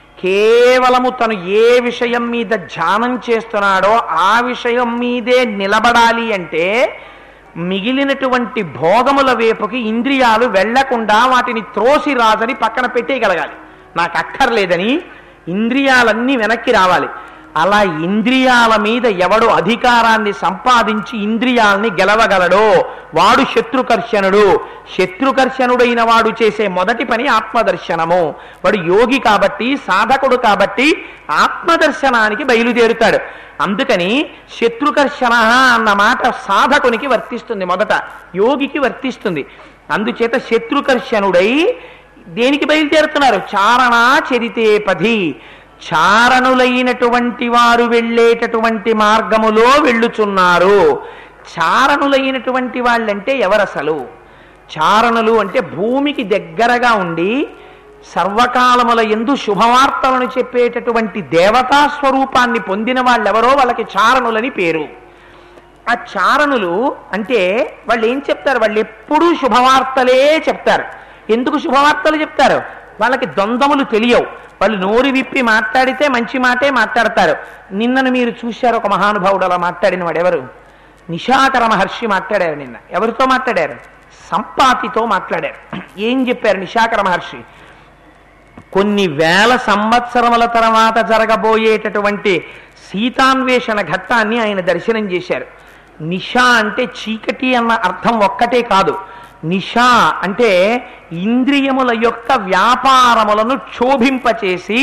కేవలము తను ఏ విషయం మీద ధ్యానం చేస్తున్నాడో ఆ విషయం మీదే నిలబడాలి అంటే మిగిలినటువంటి భోగముల వైపుకి ఇంద్రియాలు వెళ్లకుండా వాటిని త్రోసి రాజని పక్కన పెట్టేయగలగాలి నాకు అక్కర్లేదని ఇంద్రియాలన్నీ వెనక్కి రావాలి అలా ఇంద్రియాల మీద ఎవడు అధికారాన్ని సంపాదించి ఇంద్రియాల్ని గెలవగలడో వాడు శత్రుకర్షణుడు శత్రుకర్షణుడైన వాడు చేసే మొదటి పని ఆత్మదర్శనము వాడు యోగి కాబట్టి సాధకుడు కాబట్టి ఆత్మదర్శనానికి బయలుదేరుతాడు అందుకని శత్రుకర్షణ అన్న మాట సాధకునికి వర్తిస్తుంది మొదట యోగికి వర్తిస్తుంది అందుచేత శత్రుకర్షణుడై దేనికి బయలుదేరుతున్నారు చారణ చరితే పది చారణులైనటువంటి వారు వెళ్ళేటటువంటి మార్గములో వెళ్ళుచున్నారు చారణులైనటువంటి వాళ్ళంటే ఎవరసలు చారణులు అంటే భూమికి దగ్గరగా ఉండి సర్వకాలముల ఎందు శుభవార్తలను చెప్పేటటువంటి దేవతా స్వరూపాన్ని పొందిన వాళ్ళెవరో వాళ్ళకి చారణులని పేరు ఆ చారణులు అంటే వాళ్ళు ఏం చెప్తారు వాళ్ళు ఎప్పుడూ శుభవార్తలే చెప్తారు ఎందుకు శుభవార్తలు చెప్తారు వాళ్ళకి ద్వంద్వములు తెలియవు వాళ్ళు నోరు విప్పి మాట్లాడితే మంచి మాటే మాట్లాడతారు నిన్నను మీరు చూశారు ఒక మహానుభావుడు అలా మాట్లాడిన వాడు ఎవరు నిశాకర మహర్షి మాట్లాడారు నిన్న ఎవరితో మాట్లాడారు సంపాతితో మాట్లాడారు ఏం చెప్పారు నిశాకర మహర్షి కొన్ని వేల సంవత్సరముల తర్వాత జరగబోయేటటువంటి సీతాన్వేషణ ఘట్టాన్ని ఆయన దర్శనం చేశారు నిషా అంటే చీకటి అన్న అర్థం ఒక్కటే కాదు నిషా అంటే ఇంద్రియముల యొక్క వ్యాపారములను క్షోభింపచేసి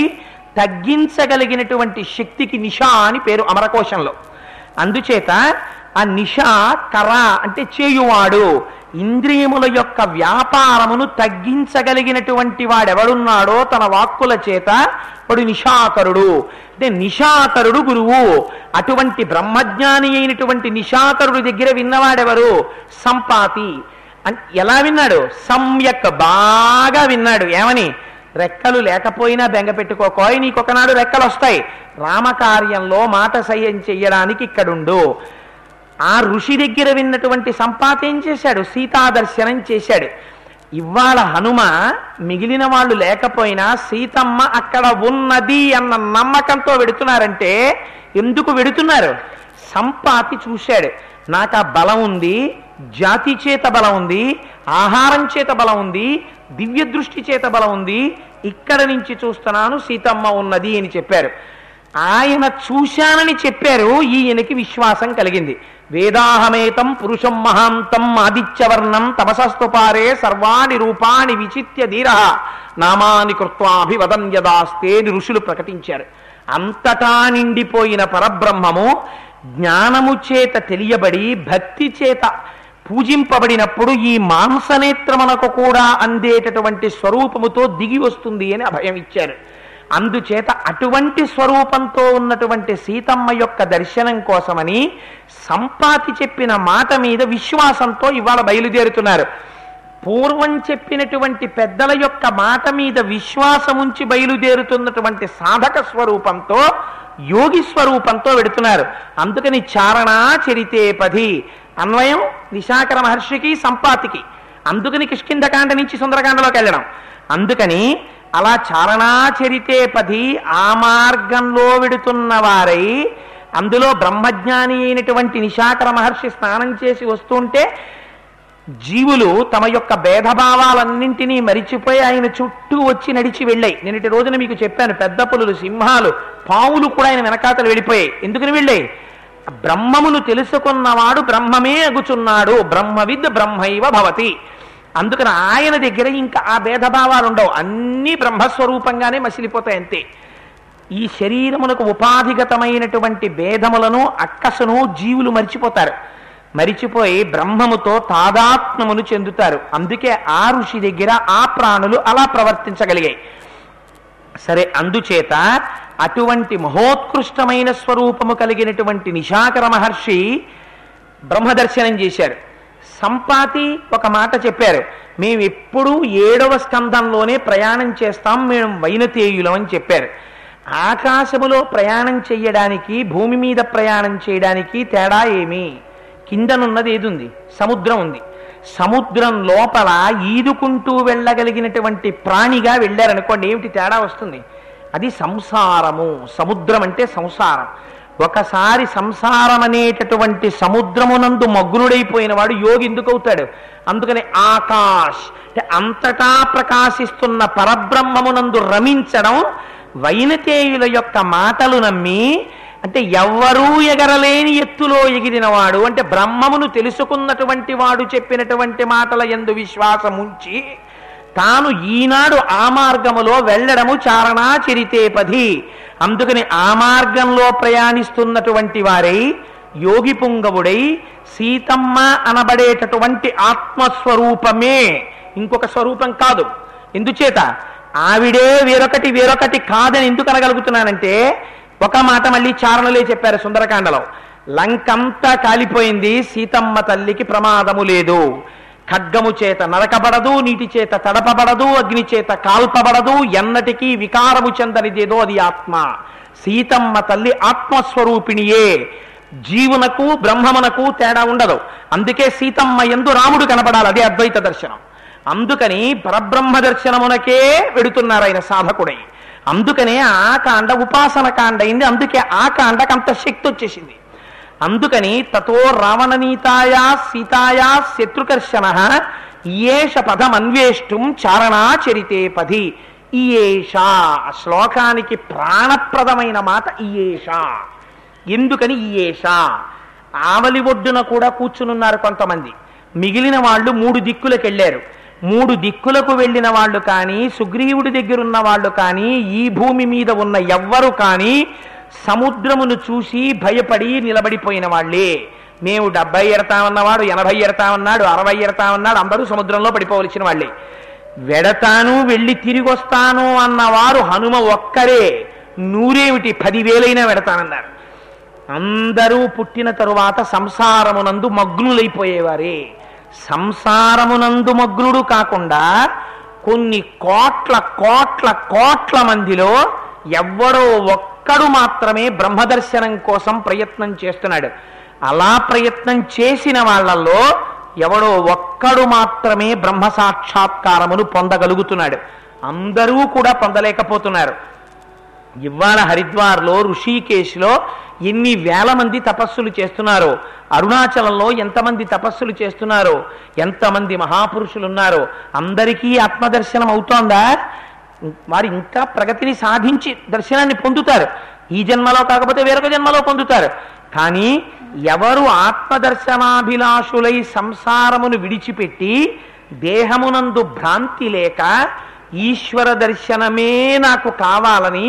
తగ్గించగలిగినటువంటి శక్తికి నిషా అని పేరు అమరకోశంలో అందుచేత ఆ నిషా కర అంటే చేయువాడు ఇంద్రియముల యొక్క వ్యాపారమును తగ్గించగలిగినటువంటి వాడెవడున్నాడో తన వాక్కుల చేత వాడు నిషాకరుడు అంటే నిషాకరుడు గురువు అటువంటి బ్రహ్మజ్ఞాని అయినటువంటి నిషాకరుడి దగ్గర విన్నవాడెవరు సంపాతి అన్- ఎలా విన్నాడు సమ్యక్ బాగా విన్నాడు ఏమని రెక్కలు లేకపోయినా బెంగ పెట్టుకోకోయ్ నీకొకనాడు రెక్కలు వస్తాయి రామకార్యంలో మాట సయ్యం చెయ్యడానికి ఇక్కడుండు ఆ ఋషి దగ్గర విన్నటువంటి సంపాత ఏం చేశాడు సీతాదర్శనం చేశాడు ఇవాళ హనుమ మిగిలిన వాళ్ళు లేకపోయినా సీతమ్మ అక్కడ ఉన్నది అన్న నమ్మకంతో వెడుతున్నారంటే ఎందుకు వెడుతున్నారు సంపాతి చూశాడు నాకు ఆ బలం ఉంది జాతి చేత బలం ఉంది ఆహారం చేత బలం ఉంది దివ్య దృష్టి చేత బలం ఉంది ఇక్కడ నుంచి చూస్తున్నాను సీతమ్మ ఉన్నది అని చెప్పారు ఆయన చూశానని చెప్పారు ఈయనకి విశ్వాసం కలిగింది వేదాహమేతం పురుషం మహాంతం ఆదిత్యవర్ణం తమసస్తుపారే సర్వాణి రూపాణి విచిత్య ధీర నామాని కృత్వాభివదం యదాస్తే అని ఋషులు ప్రకటించారు అంతటా నిండిపోయిన పరబ్రహ్మము జ్ఞానము చేత తెలియబడి భక్తి చేత పూజింపబడినప్పుడు ఈ మాంసనేత్రమునకు కూడా అందేటటువంటి స్వరూపముతో దిగి వస్తుంది అని అభయం ఇచ్చారు అందుచేత అటువంటి స్వరూపంతో ఉన్నటువంటి సీతమ్మ యొక్క దర్శనం కోసమని సంపాతి చెప్పిన మాట మీద విశ్వాసంతో ఇవాళ బయలుదేరుతున్నారు పూర్వం చెప్పినటువంటి పెద్దల యొక్క మాట మీద విశ్వాసముంచి బయలుదేరుతున్నటువంటి సాధక స్వరూపంతో యోగి స్వరూపంతో వెడుతున్నారు అందుకని చారణా చరితే పది అన్వయం నిశాకర మహర్షికి సంపాతికి అందుకని కిష్కింధకాండ నుంచి సుందరకాండలోకి వెళ్ళడం అందుకని అలా చారణాచరితే పది ఆ మార్గంలో వెడుతున్న వారై అందులో బ్రహ్మజ్ఞాని అయినటువంటి నిశాకర మహర్షి స్నానం చేసి వస్తుంటే జీవులు తమ యొక్క భేదభావాలన్నింటినీ మరిచిపోయి ఆయన చుట్టూ వచ్చి నడిచి వెళ్ళాయి నిన్నటి రోజున మీకు చెప్పాను పెద్ద పులులు సింహాలు పావులు కూడా ఆయన వెనకాతలు వెళ్ళిపోయాయి ఎందుకని వెళ్ళాయి బ్రహ్మమును తెలుసుకున్నవాడు బ్రహ్మమే అగుచున్నాడు బ్రహ్మవిద్ బ్రహ్మైవ భవతి అందుకని ఆయన దగ్గర ఇంకా ఆ భేదభావాలు ఉండవు అన్నీ బ్రహ్మస్వరూపంగానే మసిలిపోతాయి అంతే ఈ శరీరమునకు ఉపాధిగతమైనటువంటి భేదములను అక్కసును జీవులు మరిచిపోతారు మరిచిపోయి బ్రహ్మముతో తాదాత్మ్యమును చెందుతారు అందుకే ఆ ఋషి దగ్గర ఆ ప్రాణులు అలా ప్రవర్తించగలిగాయి సరే అందుచేత అటువంటి మహోత్కృష్టమైన స్వరూపము కలిగినటువంటి నిశాకర మహర్షి బ్రహ్మదర్శనం చేశారు సంపాతి ఒక మాట చెప్పారు మేము ఎప్పుడూ ఏడవ స్కంధంలోనే ప్రయాణం చేస్తాం మేము వైనతేయులం అని చెప్పారు ఆకాశములో ప్రయాణం చెయ్యడానికి భూమి మీద ప్రయాణం చేయడానికి తేడా ఏమి కిందనున్నది ఏదుంది సముద్రం ఉంది సముద్రం లోపల ఈదుకుంటూ వెళ్ళగలిగినటువంటి ప్రాణిగా వెళ్ళారనుకోండి ఏమిటి తేడా వస్తుంది అది సంసారము సముద్రం అంటే సంసారం ఒకసారి సంసారం అనేటటువంటి సముద్రమునందు మగ్నుడైపోయిన వాడు యోగి ఎందుకు అవుతాడు అందుకని ఆకాశ్ అంటే అంతటా ప్రకాశిస్తున్న పరబ్రహ్మమునందు రమించడం వైనతేయుల యొక్క మాటలు నమ్మి అంటే ఎవ్వరూ ఎగరలేని ఎత్తులో ఎగిరినవాడు అంటే బ్రహ్మమును తెలుసుకున్నటువంటి వాడు చెప్పినటువంటి మాటల ఎందు విశ్వాసం ఉంచి తాను ఈనాడు ఆ మార్గములో వెళ్ళడము చారణా చరితేపది అందుకని ఆ మార్గంలో ప్రయాణిస్తున్నటువంటి వారై యోగి పుంగవుడై సీతమ్మ అనబడేటటువంటి ఆత్మస్వరూపమే ఇంకొక స్వరూపం కాదు ఎందుచేత ఆవిడే వేరొకటి వేరొకటి కాదని ఎందుకు అనగలుగుతున్నానంటే ఒక మాట మళ్ళీ చారణలే చెప్పారు సుందరకాండలో లంకంతా కాలిపోయింది సీతమ్మ తల్లికి ప్రమాదము లేదు ఖడ్గము చేత నరకబడదు నీటి చేత తడపబడదు అగ్ని చేత కాల్పబడదు ఎన్నటికీ వికారము చెందనిదేదో అది ఆత్మ సీతమ్మ తల్లి ఆత్మస్వరూపిణియే జీవునకు బ్రహ్మమునకు తేడా ఉండదు అందుకే సీతమ్మ ఎందు రాముడు కనపడాలి అదే అద్వైత దర్శనం అందుకని పరబ్రహ్మ దర్శనమునకే వెడుతున్నారు ఆయన సాధకుడై అందుకనే ఆ కాండ ఉపాసన కాండ అయింది అందుకే ఆ కాండకు అంత శక్తి వచ్చేసింది అందుకని తతో రావణనీతాయా సీతాయా శత్రుకర్షణ ఈయేష పదమన్వేష్టం చారణాచరితే పది ఈయేష శ్లోకానికి ప్రాణప్రదమైన మాట ఈయేష ఎందుకని ఈయేష ఆవలి ఒడ్డున కూడా కూర్చునున్నారు కొంతమంది మిగిలిన వాళ్ళు మూడు దిక్కులకు వెళ్ళారు మూడు దిక్కులకు వెళ్ళిన వాళ్ళు కానీ సుగ్రీవుడి దగ్గర ఉన్న వాళ్ళు కానీ ఈ భూమి మీద ఉన్న ఎవ్వరు కానీ సముద్రమును చూసి భయపడి నిలబడిపోయిన వాళ్ళే మేము డెబ్బై ఎడతామన్నవాడు ఎనభై ఎడతామన్నాడు అరవై ఎడతామన్నాడు అందరూ సముద్రంలో పడిపోవలసిన వాళ్ళే వెడతాను వెళ్ళి తిరిగి వస్తాను అన్నవారు హనుమ ఒక్కరే నూరేమిటి పదివేలైనా వెడతానన్నారు అందరూ పుట్టిన తరువాత సంసారమునందు మగ్నులైపోయేవారే సంసారమునందు మగ్నుడు కాకుండా కొన్ని కోట్ల కోట్ల కోట్ల మందిలో ఎవ్వడో ఒక్కడు మాత్రమే బ్రహ్మదర్శనం కోసం ప్రయత్నం చేస్తున్నాడు అలా ప్రయత్నం చేసిన వాళ్ళల్లో ఎవడో ఒక్కడు మాత్రమే బ్రహ్మ సాక్షాత్కారమును పొందగలుగుతున్నాడు అందరూ కూడా పొందలేకపోతున్నారు ఇవాళ హరిద్వార్లో ఋషికేశ్లో ఎన్ని వేల మంది తపస్సులు చేస్తున్నారో అరుణాచలంలో ఎంతమంది తపస్సులు చేస్తున్నారో ఎంతమంది మహాపురుషులు ఉన్నారో అందరికీ ఆత్మదర్శనం అవుతోందా వారు ఇంకా ప్రగతిని సాధించి దర్శనాన్ని పొందుతారు ఈ జన్మలో కాకపోతే వేరొక జన్మలో పొందుతారు కానీ ఎవరు ఆత్మదర్శనాభిలాషులై సంసారమును విడిచిపెట్టి దేహమునందు భ్రాంతి లేక ఈశ్వర దర్శనమే నాకు కావాలని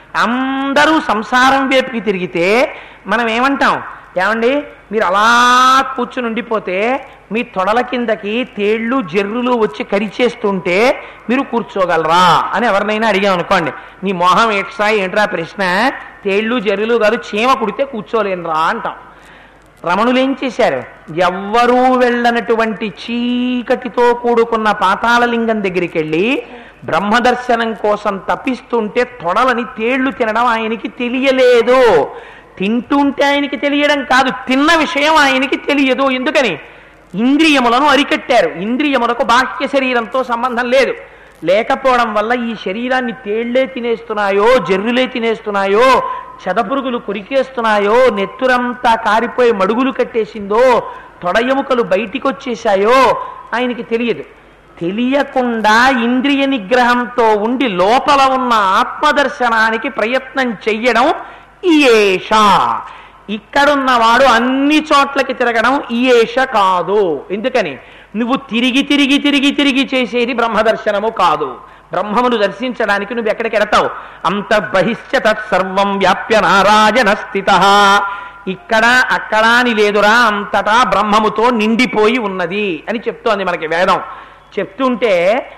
అందరూ సంసారం వైపుకి తిరిగితే మనం ఏమంటాం ఏమండి మీరు అలా కూర్చుని ఉండిపోతే మీ తొడల కిందకి తేళ్లు జర్రులు వచ్చి కరిచేస్తుంటే మీరు కూర్చోగలరా అని ఎవరినైనా అడిగాం అనుకోండి నీ మోహం ఏట్సా ఏంట్రా ప్రశ్న తేళ్లు జర్రులు కాదు చీమ కుడితే కూర్చోలేనురా అంటాం రమణులు ఏం చేశారు ఎవ్వరూ వెళ్ళనటువంటి చీకటితో కూడుకున్న పాతాళలింగం దగ్గరికి వెళ్ళి బ్రహ్మదర్శనం కోసం తప్పిస్తుంటే తొడలని తేళ్లు తినడం ఆయనకి తెలియలేదు తింటుంటే ఆయనకి తెలియడం కాదు తిన్న విషయం ఆయనకి తెలియదు ఎందుకని ఇంద్రియములను అరికట్టారు ఇంద్రియములకు బాహ్య శరీరంతో సంబంధం లేదు లేకపోవడం వల్ల ఈ శరీరాన్ని తేళ్లే తినేస్తున్నాయో జర్రులే తినేస్తున్నాయో చెదపురుగులు కొరికేస్తున్నాయో నెత్తురంతా కారిపోయి మడుగులు కట్టేసిందో తొడ ఎముకలు బయటికి వచ్చేసాయో ఆయనకి తెలియదు తెలియకుండా ఇంద్రియ నిగ్రహంతో ఉండి లోపల ఉన్న ఆత్మదర్శనానికి ప్రయత్నం చెయ్యడం ఈయేష ఇక్కడున్నవాడు అన్ని చోట్లకి తిరగడం ఈయేష కాదు ఎందుకని నువ్వు తిరిగి తిరిగి తిరిగి తిరిగి చేసేది బ్రహ్మదర్శనము కాదు బ్రహ్మమును దర్శించడానికి నువ్వు ఎక్కడికి ఎడతావు అంత బహిష్య తత్సర్వం వ్యాప్య నారాయణ స్థిత ఇక్కడ అక్కడ అని లేదురా అంతటా బ్రహ్మముతో నిండిపోయి ఉన్నది అని చెప్తోంది మనకి వేదం చెప్తుంటే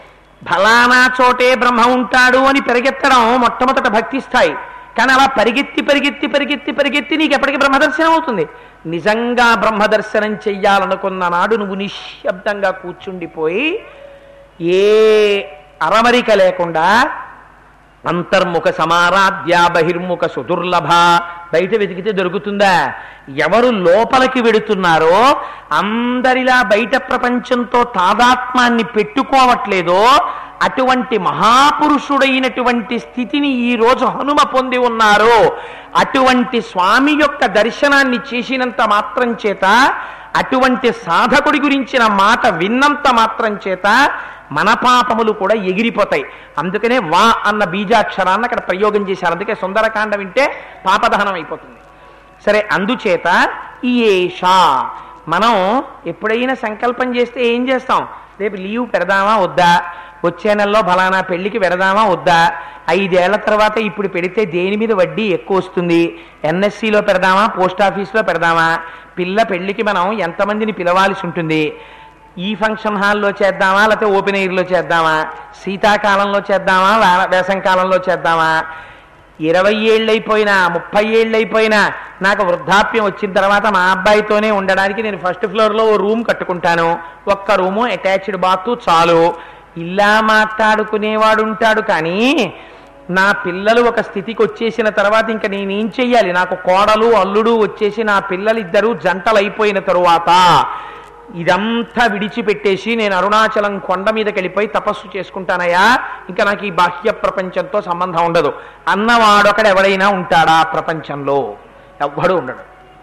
ఫలానా చోటే బ్రహ్మ ఉంటాడు అని పరిగెత్తడం మొట్టమొదట భక్తి స్థాయి కానీ అలా పరిగెత్తి పరిగెత్తి పరిగెత్తి పరిగెత్తి నీకు ఎప్పటికీ బ్రహ్మదర్శనం అవుతుంది నిజంగా బ్రహ్మదర్శనం చెయ్యాలనుకున్న నాడు నువ్వు నిశ్శబ్దంగా కూర్చుండిపోయి ఏ అరమరిక లేకుండా అంతర్ముఖ సమారాధ్య బహిర్ముఖ సుదుర్లభ బయట వెతికితే దొరుకుతుందా ఎవరు లోపలికి వెడుతున్నారో అందరిలా బయట ప్రపంచంతో తాదాత్మాన్ని పెట్టుకోవట్లేదో అటువంటి మహాపురుషుడైనటువంటి స్థితిని ఈ రోజు హనుమ పొంది ఉన్నారు అటువంటి స్వామి యొక్క దర్శనాన్ని చేసినంత మాత్రం చేత అటువంటి సాధకుడి గురించిన మాట విన్నంత మాత్రం చేత మన పాపములు కూడా ఎగిరిపోతాయి అందుకనే వా అన్న బీజాక్షరాన్ని అక్కడ ప్రయోగం చేశారు అందుకే సుందరకాండ వింటే పాపదహనం అయిపోతుంది సరే అందుచేత ఈ ఏషా మనం ఎప్పుడైనా సంకల్పం చేస్తే ఏం చేస్తాం రేపు లీవ్ పెడదామా వద్దా వచ్చే నెలలో ఫలానా పెళ్లికి పెడదామా వద్దా ఐదేళ్ల తర్వాత ఇప్పుడు పెడితే దేని మీద వడ్డీ ఎక్కువ వస్తుంది ఎన్ఎస్సిలో పెడదామా పోస్ట్ ఆఫీస్లో పెడదామా పిల్ల పెళ్లికి మనం ఎంతమందిని పిలవాల్సి ఉంటుంది ఈ ఫంక్షన్ హాల్లో చేద్దామా లేకపోతే ఓపెన్ ఎయిర్లో చేద్దామా శీతాకాలంలో చేద్దామా వే- వేసంకాలంలో చేద్దామా ఇరవై ఏళ్ళైపోయినా ముప్పై ఏళ్ళైపోయినా నాకు వృద్ధాప్యం వచ్చిన తర్వాత మా అబ్బాయితోనే ఉండడానికి నేను ఫస్ట్ ఫ్లోర్లో ఓ రూమ్ కట్టుకుంటాను ఒక్క రూము అటాచ్డ్ బాత్ చాలు ఇలా మాట్లాడుకునేవాడు ఉంటాడు కానీ నా పిల్లలు ఒక స్థితికి వచ్చేసిన తర్వాత ఇంకా నేనేం చెయ్యాలి నాకు కోడలు అల్లుడు వచ్చేసి నా పిల్లలిద్దరూ జంటలు అయిపోయిన తరువాత ఇదంతా విడిచిపెట్టేసి నేను అరుణాచలం కొండ మీదకి వెళ్ళిపోయి తపస్సు చేసుకుంటానయ్యా ఇంకా నాకు ఈ బాహ్య ప్రపంచంతో సంబంధం ఉండదు అన్నవాడొకడు ఎవడైనా ఉంటాడా ప్రపంచంలో ఎవ్వడు ఉండడు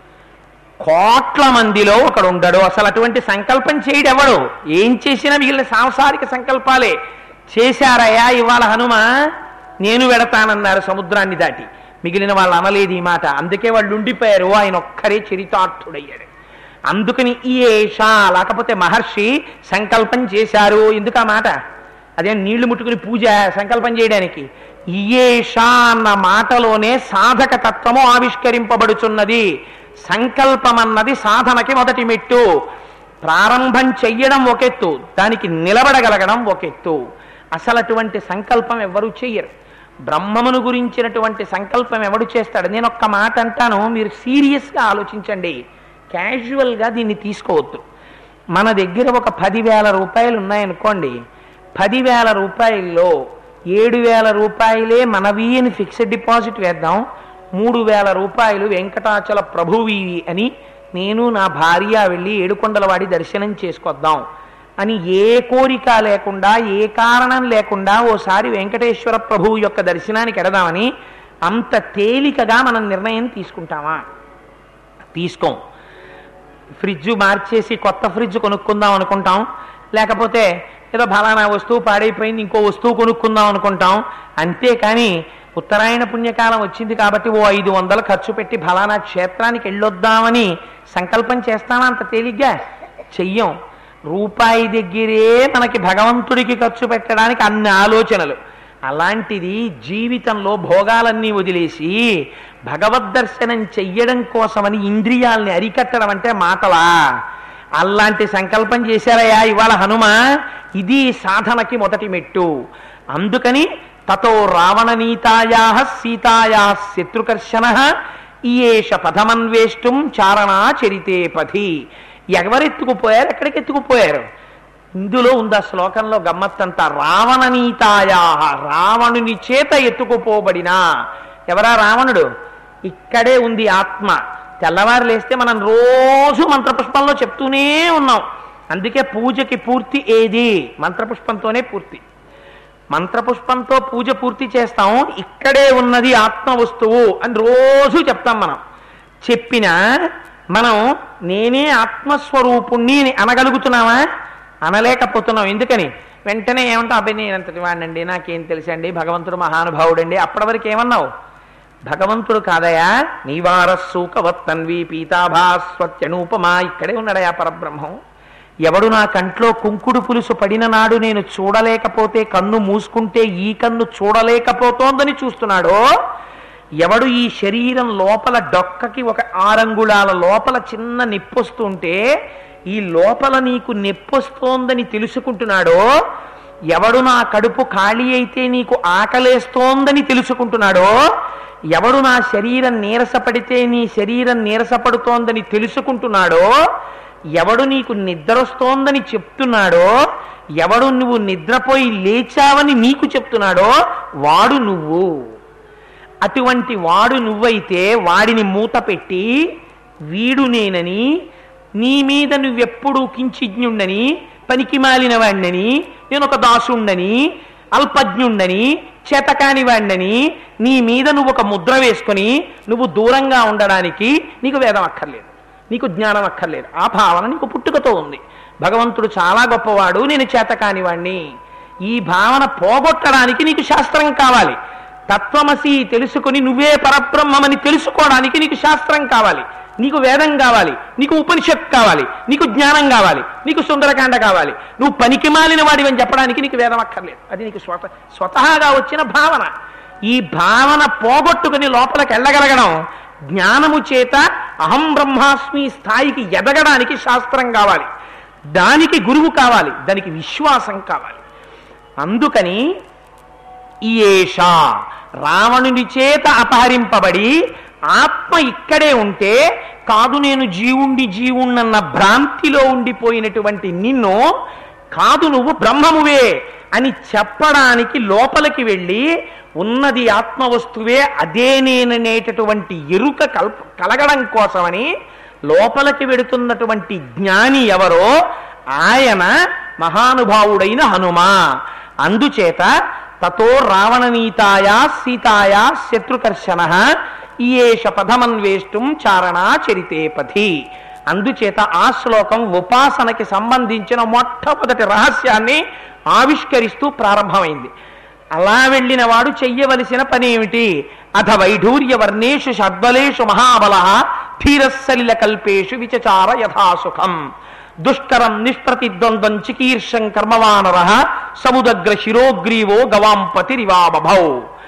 కోట్ల మందిలో ఒకడు ఉండడు అసలు అటువంటి సంకల్పం చేయడు ఎవడు ఏం చేసినా మిగిలిన సాంసారిక సంకల్పాలే చేశారయ్యా ఇవాళ హనుమ నేను వెడతానన్నారు సముద్రాన్ని దాటి మిగిలిన వాళ్ళు అనలేదు ఈ మాట అందుకే వాళ్ళు ఉండిపోయారు ఆయన ఒక్కరే చరితార్థుడయ్యాడు అందుకని ఈ ఏషా లేకపోతే మహర్షి సంకల్పం చేశారు ఎందుకు ఆ మాట అదే నీళ్లు ముట్టుకుని పూజ సంకల్పం చేయడానికి ఇయేషా అన్న మాటలోనే సాధక తత్వము ఆవిష్కరింపబడుచున్నది సంకల్పం అన్నది సాధనకి మొదటి మెట్టు ప్రారంభం చెయ్యడం ఒకెత్తు దానికి నిలబడగలగడం ఒకెత్తు అసలు అటువంటి సంకల్పం ఎవరు చెయ్యరు బ్రహ్మమును గురించినటువంటి సంకల్పం ఎవడు చేస్తాడు నేను ఒక్క మాట అంటాను మీరు సీరియస్గా ఆలోచించండి క్యాజువల్గా దీన్ని తీసుకోవద్దు మన దగ్గర ఒక పదివేల రూపాయలు ఉన్నాయనుకోండి పదివేల రూపాయల్లో ఏడు వేల రూపాయలే మనవి అని ఫిక్స్డ్ డిపాజిట్ వేద్దాం మూడు వేల రూపాయలు వెంకటాచల ప్రభువి అని నేను నా భార్య వెళ్ళి ఏడుకొండలవాడి దర్శనం చేసుకొద్దాం అని ఏ కోరిక లేకుండా ఏ కారణం లేకుండా ఓసారి వెంకటేశ్వర ప్రభువు యొక్క దర్శనానికి ఎడదామని అంత తేలికగా మనం నిర్ణయం తీసుకుంటామా తీసుకోం ఫ్రిడ్జ్ మార్చేసి కొత్త ఫ్రిడ్జ్ కొనుక్కుందాం అనుకుంటాం లేకపోతే ఏదో ఫలానా వస్తువు పాడైపోయింది ఇంకో వస్తువు కొనుక్కుందాం అనుకుంటాం అంతేకాని ఉత్తరాయణ పుణ్యకాలం వచ్చింది కాబట్టి ఓ ఐదు వందలు ఖర్చు పెట్టి ఫలానా క్షేత్రానికి వెళ్ళొద్దామని సంకల్పం చేస్తామా అంత తేలిగ్గా చెయ్యం రూపాయి దగ్గరే మనకి భగవంతుడికి ఖర్చు పెట్టడానికి అన్ని ఆలోచనలు అలాంటిది జీవితంలో భోగాలన్నీ వదిలేసి భగవద్ దర్శనం చెయ్యడం కోసమని ఇంద్రియాల్ని అరికట్టడం అంటే మాటలా అలాంటి సంకల్పం చేశారయ్యా ఇవాళ హనుమ ఇది సాధనకి మొదటి మెట్టు అందుకని తతో రావణనీతాయా సీతాయా శత్రుకర్షణ ఈయేష పథమన్వేష్టం చారణా చరితే పథి ఎవరెత్తుకుపోయారు ఎక్కడికి ఎత్తుకుపోయారు ఇందులో ఉంది ఆ శ్లోకంలో గమ్మత్తంతా రావణనీతాయా రావణుని చేత ఎత్తుకుపోబడిన ఎవరా రావణుడు ఇక్కడే ఉంది ఆత్మ తెల్లవారు లేస్తే మనం రోజు మంత్రపుష్పంలో చెప్తూనే ఉన్నాం అందుకే పూజకి పూర్తి ఏది మంత్రపుష్పంతోనే పూర్తి మంత్రపుష్పంతో పూజ పూర్తి చేస్తాం ఇక్కడే ఉన్నది ఆత్మ వస్తువు అని రోజు చెప్తాం మనం చెప్పినా మనం నేనే ఆత్మస్వరూపుణ్ణి అని అనగలుగుతున్నామా అనలేకపోతున్నాం ఎందుకని వెంటనే ఏమంటావు అబ్బాయి నేను అంతటి వాడినండి నాకేం తెలుసండి భగవంతుడు మహానుభావుడండి అప్పటి వరకు ఏమన్నావు భగవంతుడు కాదయా నీవారస్సూకవత్తన్వి పీతాభాస్వత్యనూపమా ఇక్కడే ఉన్నాడయా పరబ్రహ్మం ఎవడు నా కంట్లో కుంకుడు పులుసు పడిన నాడు నేను చూడలేకపోతే కన్ను మూసుకుంటే ఈ కన్ను చూడలేకపోతోందని చూస్తున్నాడో ఎవడు ఈ శరీరం లోపల డొక్కకి ఒక ఆరంగుళాల లోపల చిన్న నొప్పొస్తుంటే ఈ లోపల నీకు నొప్పొస్తోందని తెలుసుకుంటున్నాడో ఎవడు నా కడుపు ఖాళీ అయితే నీకు ఆకలేస్తోందని తెలుసుకుంటున్నాడో ఎవడు నా శరీరం నీరసపడితే నీ శరీరం నీరసపడుతోందని తెలుసుకుంటున్నాడో ఎవడు నీకు నిద్రొస్తోందని చెప్తున్నాడో ఎవడు నువ్వు నిద్రపోయి లేచావని నీకు చెప్తున్నాడో వాడు నువ్వు అటువంటి వాడు నువ్వైతే వాడిని మూత పెట్టి వీడు నేనని నీ మీద నువ్వెప్పుడూ కించిజ్ఞుండని పనికి మాలిన వాణ్ణని నేను ఒక దాసుండని అల్పజ్ఞుండని చేతకాని వాణ్ణని నీ మీద నువ్వు ఒక ముద్ర వేసుకొని నువ్వు దూరంగా ఉండడానికి నీకు వేదం అక్కర్లేదు నీకు జ్ఞానం అక్కర్లేదు ఆ భావన నీకు పుట్టుకతో ఉంది భగవంతుడు చాలా గొప్పవాడు నేను చేతకాని వాణ్ణి ఈ భావన పోగొట్టడానికి నీకు శాస్త్రం కావాలి తత్వమసి తెలుసుకుని నువ్వే పరబ్రహ్మమని తెలుసుకోవడానికి నీకు శాస్త్రం కావాలి నీకు వేదం కావాలి నీకు ఉపనిషత్ కావాలి నీకు జ్ఞానం కావాలి నీకు సుందరకాండ కావాలి నువ్వు పనికి మాలిన వాడివని చెప్పడానికి నీకు వేదం అక్కర్లేదు అది నీకు స్వత స్వతహాగా వచ్చిన భావన ఈ భావన పోగొట్టుకుని లోపలికి వెళ్ళగలగడం జ్ఞానము చేత అహం బ్రహ్మాస్మి స్థాయికి ఎదగడానికి శాస్త్రం కావాలి దానికి గురువు కావాలి దానికి విశ్వాసం కావాలి అందుకని ఈయేష రావణుని చేత అపహరింపబడి ఆత్మ ఇక్కడే ఉంటే కాదు నేను జీవుండి జీవుణ్ణన్న భ్రాంతిలో ఉండిపోయినటువంటి నిన్ను కాదు నువ్వు బ్రహ్మమువే అని చెప్పడానికి లోపలికి వెళ్ళి ఉన్నది ఆత్మవస్తువే అదే నేననేటటువంటి ఎరుక కల్ప కలగడం కోసమని లోపలికి వెడుతున్నటువంటి జ్ఞాని ఎవరో ఆయన మహానుభావుడైన హనుమ అందుచేత తతో రావణనీతాయా సీతాయా శత్రుకర్షణ ఈయేష పదమన్వేష్టం చారణా చరితే పథి అందుచేత ఆ శ్లోకం ఉపాసనకి సంబంధించిన మొట్టమొదటి రహస్యాన్ని ఆవిష్కరిస్తూ ప్రారంభమైంది అలా వెళ్ళిన వాడు చెయ్యవలసిన పని ఏమిటి అథ వైఢూర్య వర్ణేషు షద్బలేషు మహాబల ధీరస్సలిల కల్పేషు విచచార యథాసుఖం దుష్కరం నిష్ప్రతిద్వంద్వం చికీర్షం కర్మవానర సముదగ్ర శిరోగ్రీవో గవాంపతిరివాబభౌ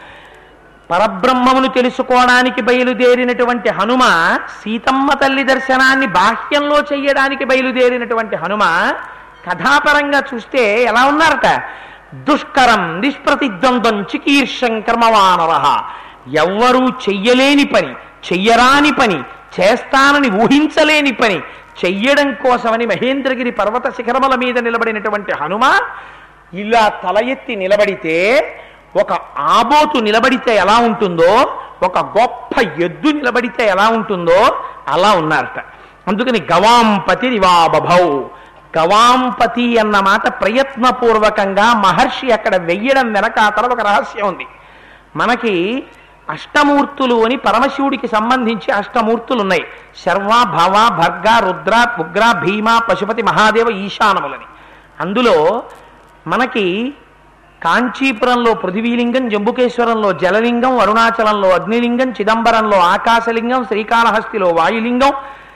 పరబ్రహ్మమును తెలుసుకోవడానికి బయలుదేరినటువంటి హనుమ సీతమ్మ తల్లి దర్శనాన్ని బాహ్యంలో చెయ్యడానికి బయలుదేరినటువంటి హనుమ కథాపరంగా చూస్తే ఎలా ఉన్నారట దుష్కరం నిష్ప్రతిద్వంద్వం చికీర్షం కర్మవానర ఎవ్వరూ చెయ్యలేని పని చెయ్యరాని పని చేస్తానని ఊహించలేని పని చెయ్యడం కోసమని మహేంద్రగిరి పర్వత శిఖరముల మీద నిలబడినటువంటి హనుమ ఇలా తల ఎత్తి నిలబడితే ఒక ఆబోతు నిలబడితే ఎలా ఉంటుందో ఒక గొప్ప ఎద్దు నిలబడితే ఎలా ఉంటుందో అలా ఉన్నారట అందుకని గవాంపతి రివాబభౌ గవాంపతి అన్న మాట ప్రయత్నపూర్వకంగా మహర్షి అక్కడ వెయ్యడం వెనకాతల ఒక రహస్యం ఉంది మనకి అష్టమూర్తులు అని పరమశివుడికి సంబంధించి అష్టమూర్తులు ఉన్నాయి శర్వ భవ భర్గ రుద్ర ఉగ్ర భీమ పశుపతి మహాదేవ ఈశానములని అందులో మనకి కాంచీపురంలో పృథివీలింగం జంబుకేశ్వరంలో జలలింగం అరుణాచలంలో అగ్నిలింగం చిదంబరంలో ఆకాశలింగం శ్రీకాళహస్తిలో వాయులింగం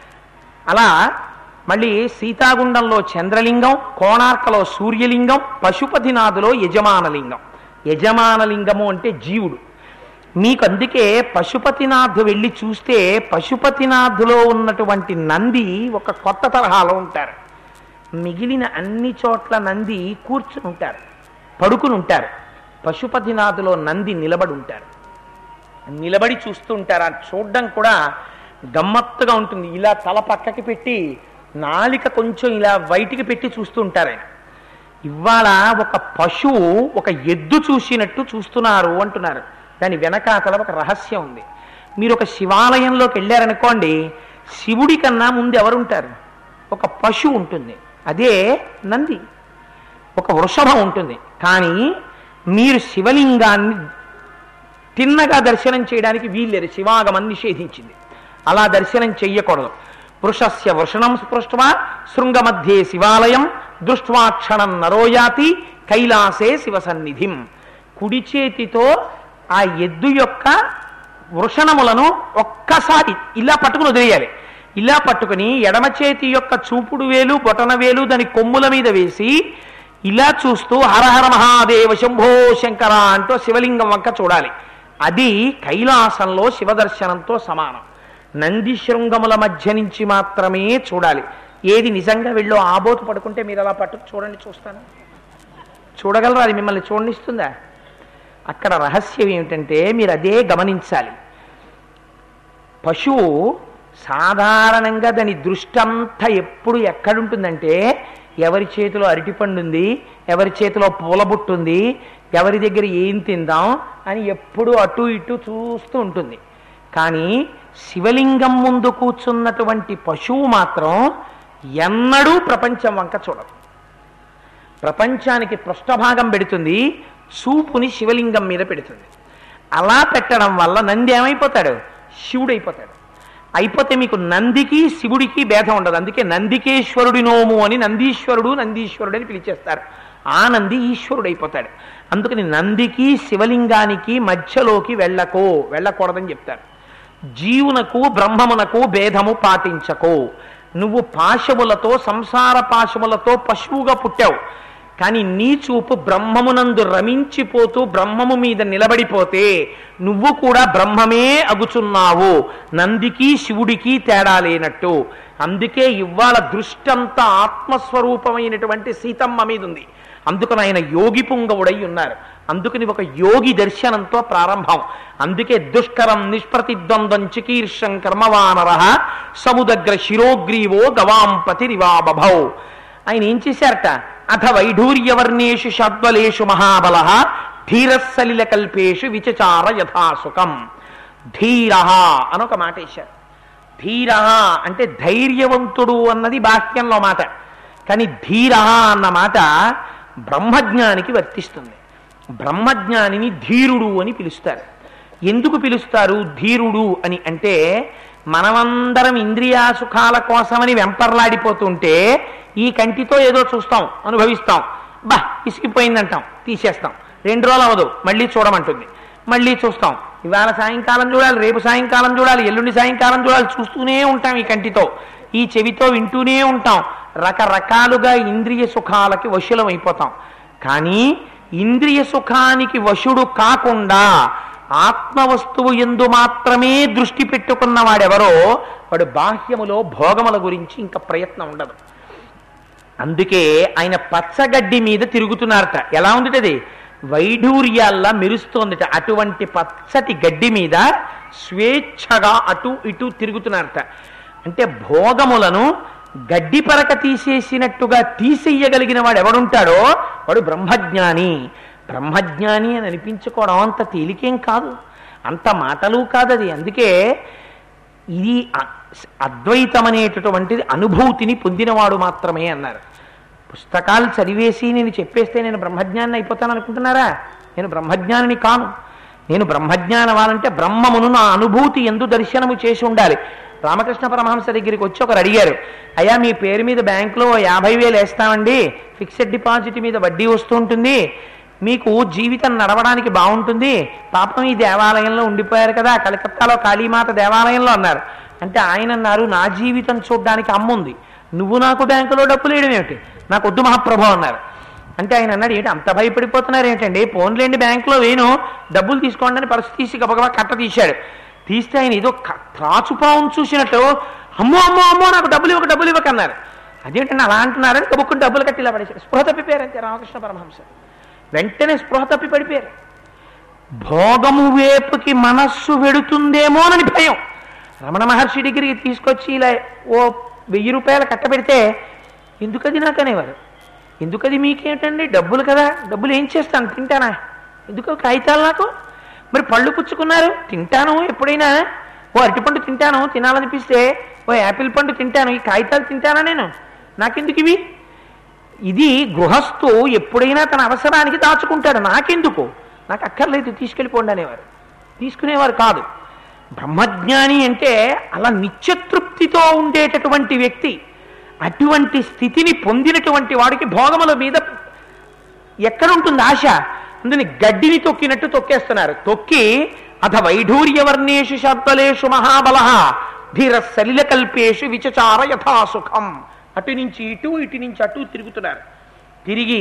అలా మళ్ళీ సీతాగుండంలో చంద్రలింగం కోణార్కలో సూర్యలింగం పశుపతినాథులో యజమానలింగం యజమానలింగము అంటే జీవుడు మీకు అందుకే పశుపతినాథ్ వెళ్ళి చూస్తే పశుపతినాథులో ఉన్నటువంటి నంది ఒక కొత్త తరహాలో ఉంటారు మిగిలిన అన్ని చోట్ల నంది కూర్చుని ఉంటారు పడుకుని ఉంటారు పశుపతినాథులో నంది నిలబడి ఉంటారు నిలబడి చూస్తూ ఉంటారు ఆ చూడడం కూడా గమ్మత్తుగా ఉంటుంది ఇలా తల పక్కకి పెట్టి నాలిక కొంచెం ఇలా బయటికి పెట్టి చూస్తూ ఉంటారు ఆయన ఇవాళ ఒక పశువు ఒక ఎద్దు చూసినట్టు చూస్తున్నారు అంటున్నారు దాని వెనకాతల ఒక రహస్యం ఉంది మీరు ఒక శివాలయంలోకి వెళ్ళారనుకోండి శివుడి కన్నా ముందు ఎవరుంటారు ఒక పశువు ఉంటుంది అదే నంది ఒక వృషభం ఉంటుంది కానీ మీరు శివలింగాన్ని తిన్నగా దర్శనం చేయడానికి వీల్లేదు శివాగమం నిషేధించింది అలా దర్శనం చెయ్యకూడదు వృషస్య వృషణం స్పృష్ట్వా శృంగమధ్యే శివాలయం దృష్ట్వా క్షణం నరోయాతి కైలాసే శివసన్నిధిం కుడి చేతితో ఆ ఎద్దు యొక్క వృషణములను ఒక్కసారి ఇలా పట్టుకుని వదిలేయాలి ఇలా పట్టుకుని ఎడమ చేతి యొక్క చూపుడు వేలు బొటన వేలు దాని కొమ్ముల మీద వేసి ఇలా చూస్తూ హరహర మహాదేవ శంభో శంకర అంటూ శివలింగం వంక చూడాలి అది కైలాసంలో శివదర్శనంతో సమానం నంది శృంగముల మధ్య నుంచి మాత్రమే చూడాలి ఏది నిజంగా వెళ్ళో ఆబోతు పడుకుంటే మీరు అలా పట్టుకు చూడండి చూస్తాను చూడగలరా అది మిమ్మల్ని చూడనిస్తుందా అక్కడ రహస్యం ఏమిటంటే మీరు అదే గమనించాలి పశువు సాధారణంగా దాని దృష్టి అంతా ఎప్పుడు ఎక్కడుంటుందంటే ఎవరి చేతిలో అరటిపండు ఉంది ఎవరి చేతిలో పూలబుట్టు ఉంది ఎవరి దగ్గర ఏం తిందాం అని ఎప్పుడు అటు ఇటు చూస్తూ ఉంటుంది కానీ శివలింగం ముందు కూర్చున్నటువంటి పశువు మాత్రం ఎన్నడూ ప్రపంచం వంక చూడదు ప్రపంచానికి పృష్ఠభాగం పెడుతుంది చూపుని శివలింగం మీద పెడుతుంది అలా పెట్టడం వల్ల నంది ఏమైపోతాడు శివుడైపోతాడు అయిపోతే మీకు నందికి శివుడికి భేదం ఉండదు అందుకే నందికేశ్వరుడి నోము అని నందీశ్వరుడు నందీశ్వరుడు అని పిలిచేస్తారు ఆ నంది ఈశ్వరుడు అయిపోతాడు అందుకని నందికి శివలింగానికి మధ్యలోకి వెళ్ళకో వెళ్ళకూడదని చెప్తారు జీవునకు బ్రహ్మమునకు భేదము పాటించకో నువ్వు పాశములతో సంసార పాశములతో పశువుగా పుట్టావు కానీ నీ చూపు బ్రహ్మమునందు రమించిపోతూ బ్రహ్మము మీద నిలబడిపోతే నువ్వు కూడా బ్రహ్మమే అగుచున్నావు నందికి శివుడికి తేడా లేనట్టు అందుకే ఇవాళ దృష్టంతా ఆత్మస్వరూపమైనటువంటి సీతమ్మ మీద ఉంది అందుకని ఆయన యోగి పుంగవుడై ఉన్నారు అందుకని ఒక యోగి దర్శనంతో ప్రారంభం అందుకే దుష్కరం నిష్ప్రతిద్వంద్వం చికీర్షం కర్మవానర సముదగ్ర శిరోగ్రీవో గవాంపతిరివాబభౌ ఆయన ఏం చేశారట అథ వైఢూర్యవర్ణేషు షద్వలేషు మహాబల ధీరస్సలిల కల్పేషు విచచార యథాసుఖం ధీర అనొక మాట వేశారు ధీర అంటే ధైర్యవంతుడు అన్నది బాహ్యంలో మాట కానీ ధీర అన్న మాట బ్రహ్మజ్ఞానికి వర్తిస్తుంది బ్రహ్మజ్ఞానిని ధీరుడు అని పిలుస్తారు ఎందుకు పిలుస్తారు ధీరుడు అని అంటే మనమందరం ఇంద్రియా సుఖాల కోసమని వెంపర్లాడిపోతుంటే ఈ కంటితో ఏదో చూస్తాం అనుభవిస్తాం బా ఇసిగిపోయిందంటాం తీసేస్తాం రెండు రోజులు అవ్వదు మళ్ళీ చూడమంటుంది మళ్ళీ చూస్తాం ఇవాళ సాయంకాలం చూడాలి రేపు సాయంకాలం చూడాలి ఎల్లుండి సాయంకాలం చూడాలి చూస్తూనే ఉంటాం ఈ కంటితో ఈ చెవితో వింటూనే ఉంటాం రకరకాలుగా ఇంద్రియ సుఖాలకి వశులం అయిపోతాం కానీ ఇంద్రియ సుఖానికి వశుడు కాకుండా ఆత్మవస్తువు ఎందు మాత్రమే దృష్టి పెట్టుకున్న వాడెవరో వాడు బాహ్యములో భోగముల గురించి ఇంకా ప్రయత్నం ఉండదు అందుకే ఆయన పచ్చగడ్డి మీద తిరుగుతున్నారట ఎలా ఉందిటది వైఢూర్యాల్లా మెరుస్తోందిట అటువంటి పచ్చటి గడ్డి మీద స్వేచ్ఛగా అటు ఇటు తిరుగుతున్నారట అంటే భోగములను గడ్డి పరక తీసేసినట్టుగా తీసేయగలిగిన వాడు ఎవడుంటాడో వాడు బ్రహ్మజ్ఞాని బ్రహ్మజ్ఞాని అని అనిపించుకోవడం అంత తేలికేం కాదు అంత మాటలు కాదది అందుకే ఇది అ- అద్వైతం అనేటటువంటిది అనుభూతిని పొందినవాడు మాత్రమే అన్నారు పుస్తకాలు చదివేసి నేను చెప్పేస్తే నేను బ్రహ్మజ్ఞాని అయిపోతాను అనుకుంటున్నారా నేను బ్రహ్మజ్ఞానిని కాను నేను బ్రహ్మజ్ఞానం అవ్వాలంటే బ్రహ్మమును నా అనుభూతి ఎందు దర్శనము చేసి ఉండాలి రామకృష్ణ పరమహంస దగ్గరికి వచ్చి ఒకరు అడిగారు అయ్యా మీ పేరు మీద బ్యాంకులో యాభై వేలు వేస్తామండి ఫిక్స్డ్ డిపాజిట్ మీద వడ్డీ వస్తూ ఉంటుంది మీకు జీవితం నడవడానికి బాగుంటుంది పాపం ఈ దేవాలయంలో ఉండిపోయారు కదా కలకత్తాలో కాళీమాత దేవాలయంలో అన్నారు అంటే ఆయన అన్నారు నా జీవితం చూడడానికి అమ్ముంది నువ్వు నాకు బ్యాంకులో డబ్బులు వేయడం ఏమిటి నాకు వద్దు మహాప్రభు అన్నారు అంటే ఆయన అన్నాడు ఏంటి అంత భయపడిపోతున్నారు ఏంటండి ఫోన్లేండి బ్యాంకులో వేను డబ్బులు తీసుకోండి అని పరిస్థితి తీసి గబగబా కట్ట తీశాడు తీస్తే ఆయన ఏదో క- త్రాచుపావును చూసినట్టు అమ్మో అమ్మో అమ్మో నాకు డబ్బులు ఇవ్వక డబ్బులు ఇవ్వక అన్నారు అదేంటండి అలా అంటున్నారని కబుక్కుని డబ్బులు కట్టి ఇలా పడేశారు స్పృహ తప్పిపోయారు అంతే రామకృష్ణ పరమహంస వెంటనే స్పృహ తప్పి పడిపోయారు భోగము వేపుకి మనస్సు వెడుతుందేమోనని భయం రమణ మహర్షి దగ్గరికి తీసుకొచ్చి ఇలా ఓ వెయ్యి రూపాయలు కట్టబెడితే ఎందుకది నాకు అనేవారు ఎందుకది మీకేంటండి డబ్బులు కదా డబ్బులు ఏం చేస్తాను తింటానా ఎందుకు కాగితాలు నాకు మరి పళ్ళు పుచ్చుకున్నారు తింటాను ఎప్పుడైనా ఓ అరటిపండు తింటాను తినాలనిపిస్తే ఓ యాపిల్ పండు తింటాను ఈ కాగితాలు తింటానా నేను నాకెందుకు ఇవి ఇది గృహస్థు ఎప్పుడైనా తన అవసరానికి దాచుకుంటాడు నాకెందుకు నాకు అక్కర్లేదు తీసుకెళ్ళిపోండి అనేవారు తీసుకునేవారు కాదు బ్రహ్మజ్ఞాని అంటే అలా నిత్యతృప్తితో ఉండేటటువంటి వ్యక్తి అటువంటి స్థితిని పొందినటువంటి వాడికి భోగముల మీద ఎక్కడుంటుంది ఆశ అందుని గడ్డిని తొక్కినట్టు తొక్కేస్తున్నారు తొక్కి అథ వైఢూర్యవర్ణేషు శబ్దలేషు మహాబల ధీర సలిల కల్పేషు విచచార యథాసుఖం అటు నుంచి ఇటు ఇటు నుంచి అటు తిరుగుతున్నారు తిరిగి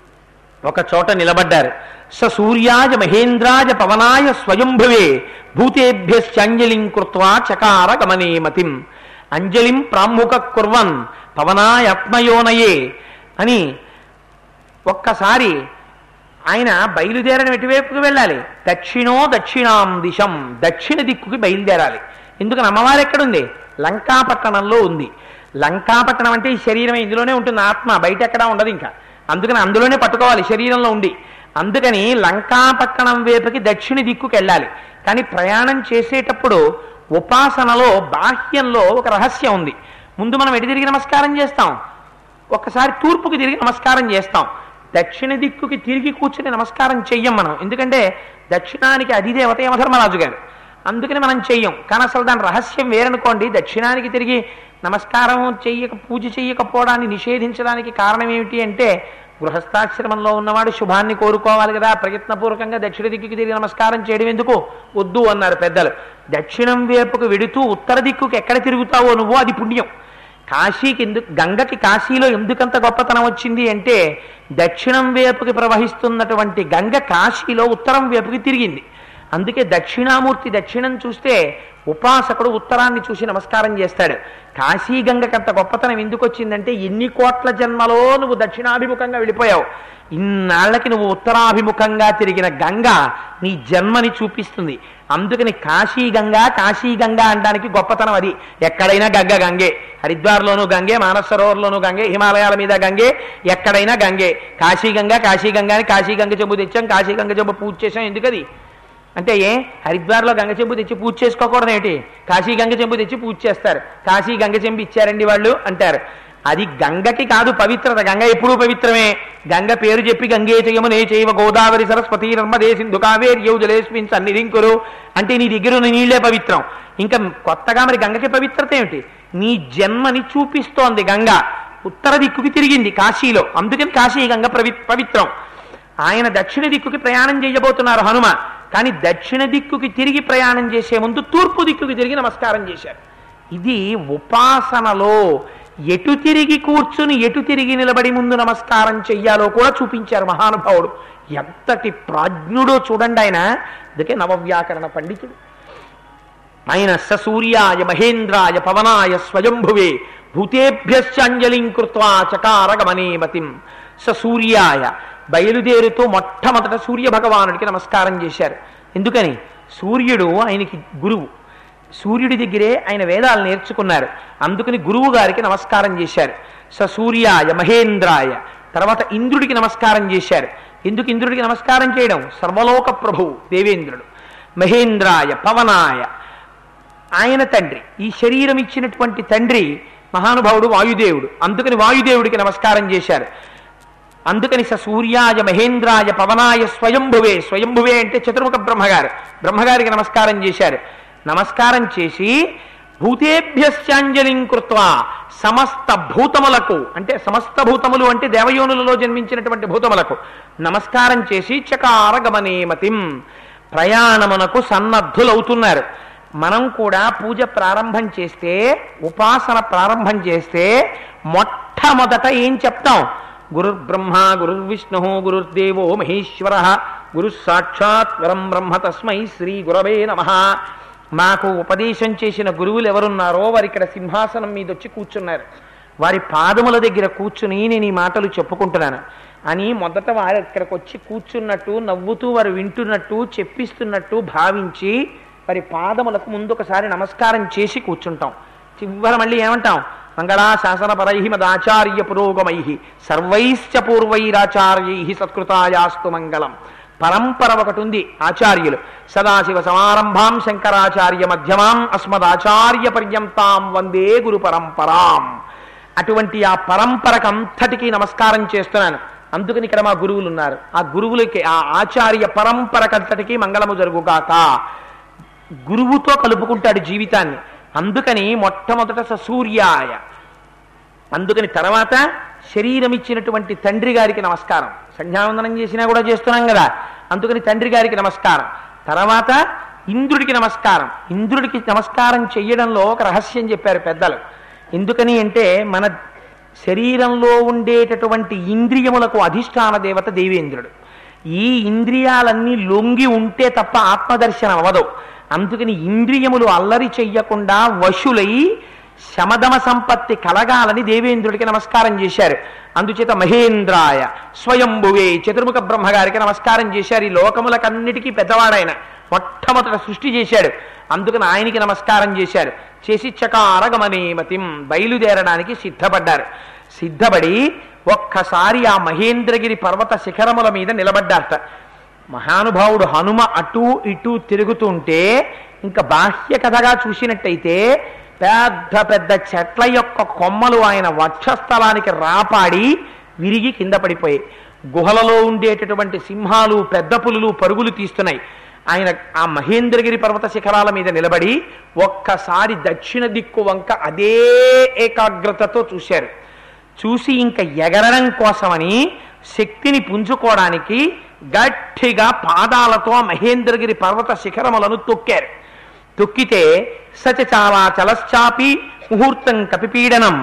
ఒక చోట నిలబడ్డారు స సూర్యాయ మహేంద్రాయ పవనాయ స్వయంభువే భూతేభ్యశ్చంజలిం కృత్వా చకార గమనే మతిం అంజలిం ప్రాముఖ కుర్వన్ పవనాయ ఆత్మయోనయే అని ఒక్కసారి ఆయన బయలుదేరని ఎటువైపుకి వెళ్ళాలి దక్షిణో దక్షిణాం దిశం దక్షిణ దిక్కుకి బయలుదేరాలి ఎందుకని అమ్మవారు ఎక్కడుంది లంకాపట్టణంలో ఉంది లంకాపట్టణం అంటే ఈ శరీరం ఇందులోనే ఉంటుంది ఆత్మ బయట ఎక్కడా ఉండదు ఇంకా అందుకని అందులోనే పట్టుకోవాలి శరీరంలో ఉండి అందుకని లంకాపట్టణం వైపుకి దక్షిణ దిక్కుకి వెళ్ళాలి కానీ ప్రయాణం చేసేటప్పుడు ఉపాసనలో బాహ్యంలో ఒక రహస్యం ఉంది ముందు మనం ఎటు తిరిగి నమస్కారం చేస్తాం ఒక్కసారి తూర్పుకి తిరిగి నమస్కారం చేస్తాం దక్షిణ దిక్కుకి తిరిగి కూర్చుని నమస్కారం చెయ్యం మనం ఎందుకంటే దక్షిణానికి అధిదేవత యమధర్మరాజు గారు అందుకని మనం చెయ్యం కానీ అసలు దాని రహస్యం వేరనుకోండి దక్షిణానికి తిరిగి నమస్కారం చెయ్యక పూజ చెయ్యకపోవడాన్ని నిషేధించడానికి కారణం ఏమిటి అంటే గృహస్థాశ్రమంలో ఉన్నవాడు శుభాన్ని కోరుకోవాలి కదా ప్రయత్నపూర్వకంగా దక్షిణ దిక్కుకి తిరిగి నమస్కారం చేయడం ఎందుకు వద్దు అన్నారు పెద్దలు దక్షిణం వైపుకు వెడుతూ ఉత్తర దిక్కుకి ఎక్కడ తిరుగుతావో నువ్వు అది పుణ్యం కాశీకి ఎందుకు గంగకి కాశీలో ఎందుకంత గొప్పతనం వచ్చింది అంటే దక్షిణం వైపుకి ప్రవహిస్తున్నటువంటి గంగ కాశీలో ఉత్తరం వైపుకి తిరిగింది అందుకే దక్షిణామూర్తి దక్షిణం చూస్తే ఉపాసకుడు ఉత్తరాన్ని చూసి నమస్కారం చేస్తాడు కాశీ గంగకంత గొప్పతనం ఎందుకు వచ్చిందంటే ఎన్ని కోట్ల జన్మలో నువ్వు దక్షిణాభిముఖంగా వెళ్ళిపోయావు ఇన్నాళ్ళకి నువ్వు ఉత్తరాభిముఖంగా తిరిగిన గంగ నీ జన్మని చూపిస్తుంది అందుకని కాశీ గంగ కాశీ గంగ అనడానికి గొప్పతనం అది ఎక్కడైనా గంగ గంగే హరిద్వార్లోనూ గంగే మానస సరోవర్లోనూ గంగే హిమాలయాల మీద గంగే ఎక్కడైనా గంగే కాశీ గంగ కాశీ గంగ అని కాశీ గంగ చెంబు తెచ్చాం కాశీ గంగ చెంబు పూజ చేసాం ఎందుకది అంటే ఏ హరిద్వార్లో గంగ చెంబు తెచ్చి పూజ చేసుకోకూడదు ఏంటి కాశీ గంగ చెంబు తెచ్చి పూజ చేస్తారు కాశీ గంగ చెంబు ఇచ్చారండి వాళ్ళు అంటారు అది గంగకి కాదు పవిత్రత గంగ ఎప్పుడూ పవిత్రమే గంగ పేరు చెప్పి గంగే చేయమనే చేయవ గోదావరి సరస్వతి నర్మదే సింధు కావేరి యౌ జలేస్మిన్ సన్నిధింకురు అంటే నీ దగ్గర ఉన్న నీళ్లే పవిత్రం ఇంకా కొత్తగా మరి గంగకి పవిత్రత ఏమిటి నీ జన్మని చూపిస్తోంది గంగ ఉత్తర దిక్కుకి తిరిగింది కాశీలో అందుకని కాశీ గంగ ప్రవి పవిత్రం ఆయన దక్షిణ దిక్కుకి ప్రయాణం చేయబోతున్నారు హనుమ కానీ దక్షిణ దిక్కుకి తిరిగి ప్రయాణం చేసే ముందు తూర్పు దిక్కుకి తిరిగి నమస్కారం చేశారు ఇది ఉపాసనలో ఎటు తిరిగి కూర్చుని ఎటు తిరిగి నిలబడి ముందు నమస్కారం చెయ్యాలో కూడా చూపించారు మహానుభావుడు ఎంతటి ప్రాజ్ఞుడో చూడండి ఆయన అందుకే నవవ్యాకరణ పండితుడు ఆయన సూర్యాయ మహేంద్రాయ పవనాయ స్వయంభువే భూతేభ్యశ్చాంజలిం కృత్వా చకార గమనేమతిం సూర్యాయ బయలుదేరుతూ మొట్టమొదట సూర్య భగవానుడికి నమస్కారం చేశారు ఎందుకని సూర్యుడు ఆయనకి గురువు సూర్యుడి దగ్గరే ఆయన వేదాలు నేర్చుకున్నారు అందుకని గురువు గారికి నమస్కారం చేశారు స సూర్యాయ మహేంద్రాయ తర్వాత ఇంద్రుడికి నమస్కారం చేశారు ఎందుకు ఇంద్రుడికి నమస్కారం చేయడం సర్వలోక ప్రభువు దేవేంద్రుడు మహేంద్రాయ పవనాయ ఆయన తండ్రి ఈ శరీరం ఇచ్చినటువంటి తండ్రి మహానుభావుడు వాయుదేవుడు అందుకని వాయుదేవుడికి నమస్కారం చేశారు అందుకని స సూర్యాయ మహేంద్రాయ పవనాయ స్వయంభువే స్వయంభువే అంటే చతుర్ముఖ బ్రహ్మగారు బ్రహ్మగారికి నమస్కారం చేశారు నమస్కారం చేసి భూతేభ్యశ్చాంజలిం కృత్వా సమస్త భూతములకు అంటే సమస్త భూతములు అంటే దేవయోనులలో జన్మించినటువంటి భూతములకు నమస్కారం చేసి చకార గమనేమతిం ప్రయాణమునకు సన్నద్ధులవుతున్నారు మనం కూడా పూజ ప్రారంభం చేస్తే ఉపాసన ప్రారంభం చేస్తే మొట్టమొదట ఏం చెప్తాం గురుర్బ్రహ్మ గురుర్విష్ణు గురుర్దేవో మహేశ్వర గురు సాక్షాత్ వరం బ్రహ్మ తస్మై శ్రీ గురవే నమ మాకు ఉపదేశం చేసిన గురువులు ఎవరున్నారో వారు ఇక్కడ సింహాసనం మీద వచ్చి కూర్చున్నారు వారి పాదముల దగ్గర కూర్చుని నేను ఈ మాటలు చెప్పుకుంటున్నాను అని మొదట వారు ఇక్కడికి వచ్చి కూర్చున్నట్టు నవ్వుతూ వారు వింటున్నట్టు చెప్పిస్తున్నట్టు భావించి వారి పాదములకు ముందు ఒకసారి నమస్కారం చేసి కూర్చుంటాం చివర మళ్ళీ ఏమంటాం మంగళా శాసన పరై మదాచార్య పురోగమై సర్వైశ్చ పూర్వైరాచార్యై సత్కృతాయాస్తు మంగళం పరంపర ఒకటి ఉంది ఆచార్యులు సదాశివ సమారంభాం శంకరాచార్య మధ్యమాం అస్మదాచార్య పర్యంతాం వందే గురు పరంపరాం అటువంటి ఆ పరంపరకు అంతటికీ నమస్కారం చేస్తున్నాను అందుకని ఇక్కడ మా గురువులు ఉన్నారు ఆ గురువులకి ఆ ఆచార్య పరంపరకంతటికీ మంగళము జరుగుగాక గురువుతో కలుపుకుంటాడు జీవితాన్ని అందుకని మొట్టమొదట సూర్యాయ అందుకని తర్వాత శరీరం ఇచ్చినటువంటి తండ్రి గారికి నమస్కారం సంధ్యావందనం చేసినా కూడా చేస్తున్నాం కదా అందుకని తండ్రి గారికి నమస్కారం తర్వాత ఇంద్రుడికి నమస్కారం ఇంద్రుడికి నమస్కారం చెయ్యడంలో ఒక రహస్యం చెప్పారు పెద్దలు ఎందుకని అంటే మన శరీరంలో ఉండేటటువంటి ఇంద్రియములకు అధిష్టాన దేవత దేవేంద్రుడు ఈ ఇంద్రియాలన్నీ లొంగి ఉంటే తప్ప ఆత్మదర్శనం అవ్వదు అందుకని ఇంద్రియములు అల్లరి చెయ్యకుండా వశులై శమదమ సంపత్తి కలగాలని దేవేంద్రుడికి నమస్కారం చేశారు అందుచేత మహేంద్రాయ స్వయంభువే చతుర్ముఖ బ్రహ్మగారికి నమస్కారం చేశారు ఈ లోకములకన్నిటికీ పెద్దవాడాయన మొట్టమొదట సృష్టి చేశాడు అందుకని ఆయనకి నమస్కారం చేశారు చేసి చకార గమనేమతిం బయలుదేరడానికి సిద్ధపడ్డారు సిద్ధపడి ఒక్కసారి ఆ మహేంద్రగిరి పర్వత శిఖరముల మీద నిలబడ్డారట మహానుభావుడు హనుమ అటు ఇటు తిరుగుతుంటే ఇంకా బాహ్య కథగా చూసినట్టయితే పెద్ద పెద్ద చెట్ల యొక్క కొమ్మలు ఆయన వక్షస్థలానికి రాపాడి విరిగి కింద పడిపోయాయి గుహలలో ఉండేటటువంటి సింహాలు పెద్ద పులులు పరుగులు తీస్తున్నాయి ఆయన ఆ మహేంద్రగిరి పర్వత శిఖరాల మీద నిలబడి ఒక్కసారి దక్షిణ దిక్కు వంక అదే ఏకాగ్రతతో చూశారు చూసి ఇంకా ఎగరడం కోసమని శక్తిని పుంజుకోవడానికి గట్టిగా పాదాలతో ఆ మహేంద్రగిరి పర్వత శిఖరములను తొక్కారు తొక్కితే సచ చాలా చలశ్చాపి ముహూర్తం కపిపీడనం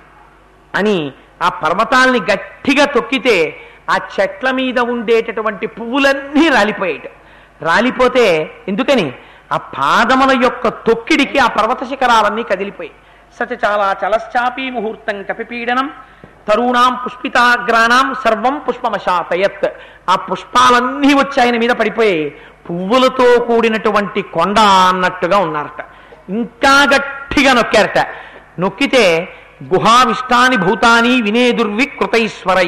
అని ఆ పర్వతాల్ని గట్టిగా తొక్కితే ఆ చెట్ల మీద ఉండేటటువంటి పువ్వులన్నీ రాలిపోయాయి రాలిపోతే ఎందుకని ఆ పాదముల యొక్క తొక్కిడికి ఆ పర్వత శిఖరాలన్నీ కదిలిపోయాయి సచ చాలా చలశ్చాపి ముహూర్తం కపిపీడనం తరుణాం పుష్పితాగ్రాణం సర్వం పుష్పమశాతయత్ ఆ పుష్పాలన్నీ వచ్చి ఆయన మీద పడిపోయాయి పువ్వులతో కూడినటువంటి కొండ అన్నట్టుగా ఉన్నారట ఇంకా గట్టిగా నొక్కారట నొక్కితే గుహావిష్టాని భూతాని వినేదుర్వికృతైశ్వరై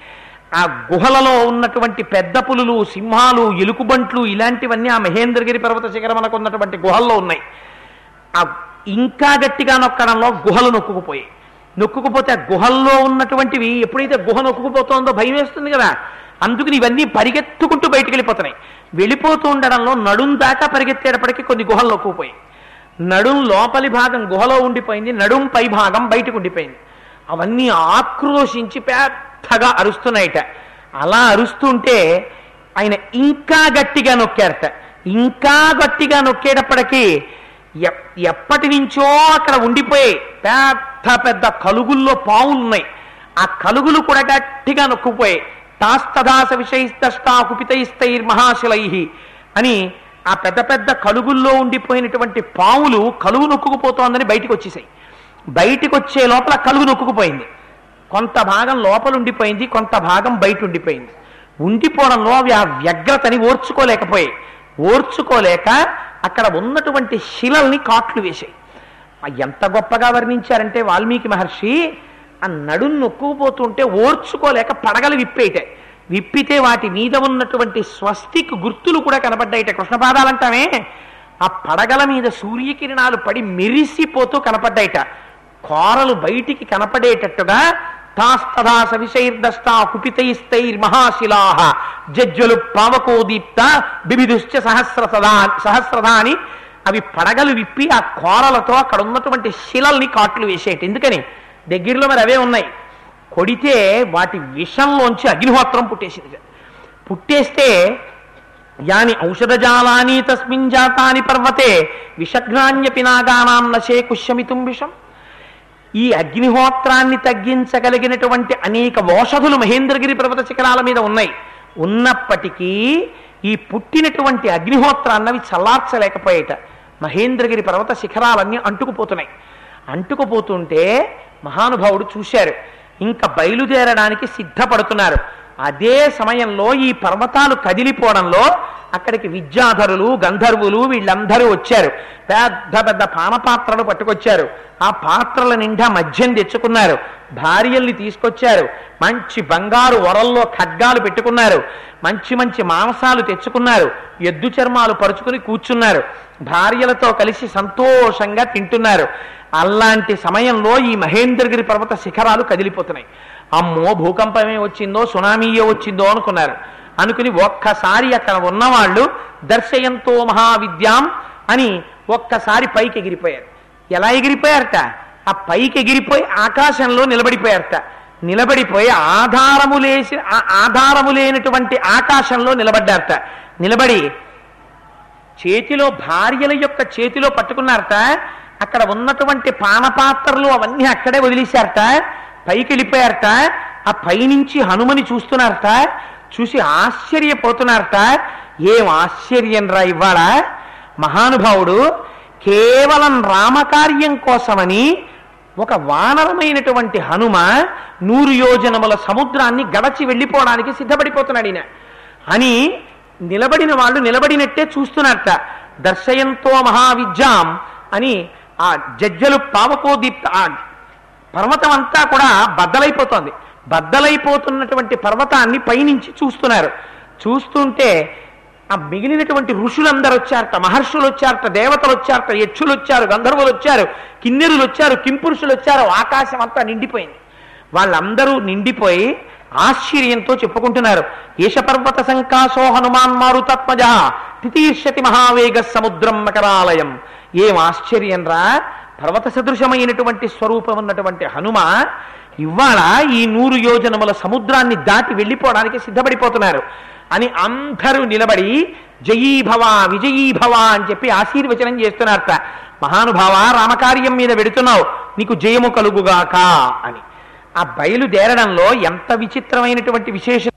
ఆ గుహలలో ఉన్నటువంటి పెద్ద పులులు సింహాలు ఎలుకుబంట్లు ఇలాంటివన్నీ ఆ మహేంద్రగిరి పర్వత శిఖరమునకు ఉన్నటువంటి గుహల్లో ఉన్నాయి ఆ ఇంకా గట్టిగా నొక్కడంలో గుహలు నొక్కుకుపోయాయి నొక్కుకుపోతే ఆ గుహల్లో ఉన్నటువంటివి ఎప్పుడైతే గుహ నొక్కుకుపోతుందో భయం వేస్తుంది కదా అందుకని ఇవన్నీ పరిగెత్తుకుంటూ బయటికి వెళ్ళిపోతున్నాయి వెళ్ళిపోతూ ఉండడంలో నడుం దాకా పరిగెత్తేటప్పటికి కొన్ని గుహలు నొక్కుకుపోయాయి నడుం లోపలి భాగం గుహలో ఉండిపోయింది నడుం పై భాగం బయటకు ఉండిపోయింది అవన్నీ ఆక్రోశించి పెద్దగా అరుస్తున్నాయిట అలా అరుస్తుంటే ఆయన ఇంకా గట్టిగా నొక్కారట ఇంకా గట్టిగా నొక్కేటప్పటికీ ఎప్- ఎప్పటి నుంచో అక్కడ ఉండిపోయి పెద్ద పెద్ద కలుగుల్లో పావులు ఉన్నాయి ఆ కలుగులు కూడా గట్టిగా నొక్కుపోయాయి తాస్తదాస విషయిస్తష్టా కుపితైస్తైర్ మహాశిలై అని ఆ పెద్ద పెద్ద కలుగుల్లో ఉండిపోయినటువంటి పావులు కలుగు నొక్కుకుపోతోందని బయటికి వచ్చేసాయి బయటికి వచ్చే లోపల కలుగు నొక్కుకుపోయింది కొంత భాగం లోపల ఉండిపోయింది కొంత భాగం బయట ఉండిపోయింది ఉండిపోవడంలో అవి ఆ వ్యగ్రతని ఓర్చుకోలేకపోయాయి ఓర్చుకోలేక అక్కడ ఉన్నటువంటి శిలల్ని కాట్లు వేశాయి ఆ ఎంత గొప్పగా వర్ణించారంటే వాల్మీకి మహర్షి ఆ నడుం నొక్కుపోతుంటే ఓర్చుకోలేక పడగలు విప్పేయట విప్పితే వాటి మీద ఉన్నటువంటి స్వస్తిక్ గుర్తులు కూడా కనపడ్డాయిట కృష్ణపాదాలంటామే ఆ పడగల మీద సూర్యకిరణాలు పడి మెరిసిపోతూ కనపడ్డాయిట కోరలు బయటికి కనపడేటట్టుగా తాస్తదాస విషైర్దష్టా కుపితైస్తైర్ మహాశిలాహ జజ్జలు పావకోదీప్త బిబిదుశ్చ సహస్ర సదా సహస్రదాని అవి పడగలు విప్పి ఆ కోరలతో అక్కడ ఉన్నటువంటి శిలల్ని కాట్లు వేసేట ఎందుకని దగ్గరలో మరి అవే ఉన్నాయి కొడితే వాటి విషంలోంచి అగ్నిహోత్రం పుట్టేసింది పుట్టేస్తే యాని ఔషధజాలాని తస్మిన్ జాతాని పర్వతే విషఘ్నాన్యపి నాగానాం నశే కుష్యమితుం విషం ఈ అగ్నిహోత్రాన్ని తగ్గించగలిగినటువంటి అనేక ఓషధులు మహేంద్రగిరి పర్వత శిఖరాల మీద ఉన్నాయి ఉన్నప్పటికీ ఈ పుట్టినటువంటి అగ్నిహోత్రాన్ని అవి చల్లార్చలేకపోయేట మహేంద్రగిరి పర్వత శిఖరాలన్నీ అంటుకుపోతున్నాయి అంటుకుపోతుంటే మహానుభావుడు చూశారు ఇంకా బయలుదేరడానికి సిద్ధపడుతున్నారు అదే సమయంలో ఈ పర్వతాలు కదిలిపోవడంలో అక్కడికి విద్యాధరులు గంధర్వులు వీళ్ళందరూ వచ్చారు పెద్ద పెద్ద పానపాత్రలు పట్టుకొచ్చారు ఆ పాత్రల నిండా మద్యం తెచ్చుకున్నారు భార్యల్ని తీసుకొచ్చారు మంచి బంగారు వరల్లో ఖడ్గాలు పెట్టుకున్నారు మంచి మంచి మాంసాలు తెచ్చుకున్నారు ఎద్దు చర్మాలు పరుచుకుని కూర్చున్నారు భార్యలతో కలిసి సంతోషంగా తింటున్నారు అలాంటి సమయంలో ఈ మహేంద్రగిరి పర్వత శిఖరాలు కదిలిపోతున్నాయి అమ్మో భూకంపమే వచ్చిందో సునామీయో వచ్చిందో అనుకున్నారు అనుకుని ఒక్కసారి అక్కడ ఉన్నవాళ్ళు దర్శయంతో మహావిద్యాం అని ఒక్కసారి పైకి ఎగిరిపోయారు ఎలా ఎగిరిపోయారట ఆ పైకి ఎగిరిపోయి ఆకాశంలో నిలబడిపోయారట నిలబడిపోయి ఆధారము లేసి ఆ ఆధారము లేనటువంటి ఆకాశంలో నిలబడ్డారట నిలబడి చేతిలో భార్యల యొక్క చేతిలో పట్టుకున్నారట అక్కడ ఉన్నటువంటి పానపాత్రలు అవన్నీ అక్కడే వదిలేశారట పైకి వెళ్ళిపోయారట ఆ పైనుంచి హనుమని చూస్తున్నారట చూసి ఆశ్చర్యపోతున్నారట ఏం ఆశ్చర్యం రా ఇవాళ మహానుభావుడు కేవలం రామకార్యం కోసమని ఒక వానరమైనటువంటి హనుమ నూరు యోజనముల సముద్రాన్ని గడచి వెళ్ళిపోవడానికి సిద్ధపడిపోతున్నాడు ఈయన అని నిలబడిన వాళ్ళు నిలబడినట్టే చూస్తున్నట్ట దర్శయంతో మహావిద్యాం అని ఆ జజ్జలు పావకోదీప్త ఆ పర్వతం అంతా కూడా బద్దలైపోతోంది బద్దలైపోతున్నటువంటి పర్వతాన్ని పైనుంచి చూస్తున్నారు చూస్తుంటే ఆ మిగిలినటువంటి ఋషులందరూ వచ్చారట మహర్షులు వచ్చారట దేవతలు వచ్చారట యక్షులు వచ్చారు గంధర్వులు వచ్చారు కిన్నెరులు వచ్చారు కింపురుషులు వచ్చారు ఆకాశం అంతా నిండిపోయింది వాళ్ళందరూ నిండిపోయి ఆశ్చర్యంతో చెప్పుకుంటున్నారు ఏషపర్వత సంకాశో హనుమాన్ మారుతత్మజ తితీర్షతి మహావేగ సముద్రం మకరాలయం ఏం ఆశ్చర్యం రా పర్వత సదృశమైనటువంటి స్వరూపం ఉన్నటువంటి హనుమ ఇవాళ ఈ నూరు యోజనముల సముద్రాన్ని దాటి వెళ్ళిపోవడానికి సిద్ధపడిపోతున్నారు అని అందరూ నిలబడి జయీభవ విజయీభవ అని చెప్పి ఆశీర్వచనం చేస్తున్నారట మహానుభావ రామకార్యం మీద వెడుతున్నావు నీకు జయము కలుగుగాక అని ఆ బయలుదేరడంలో ఎంత విచిత్రమైనటువంటి విశేషం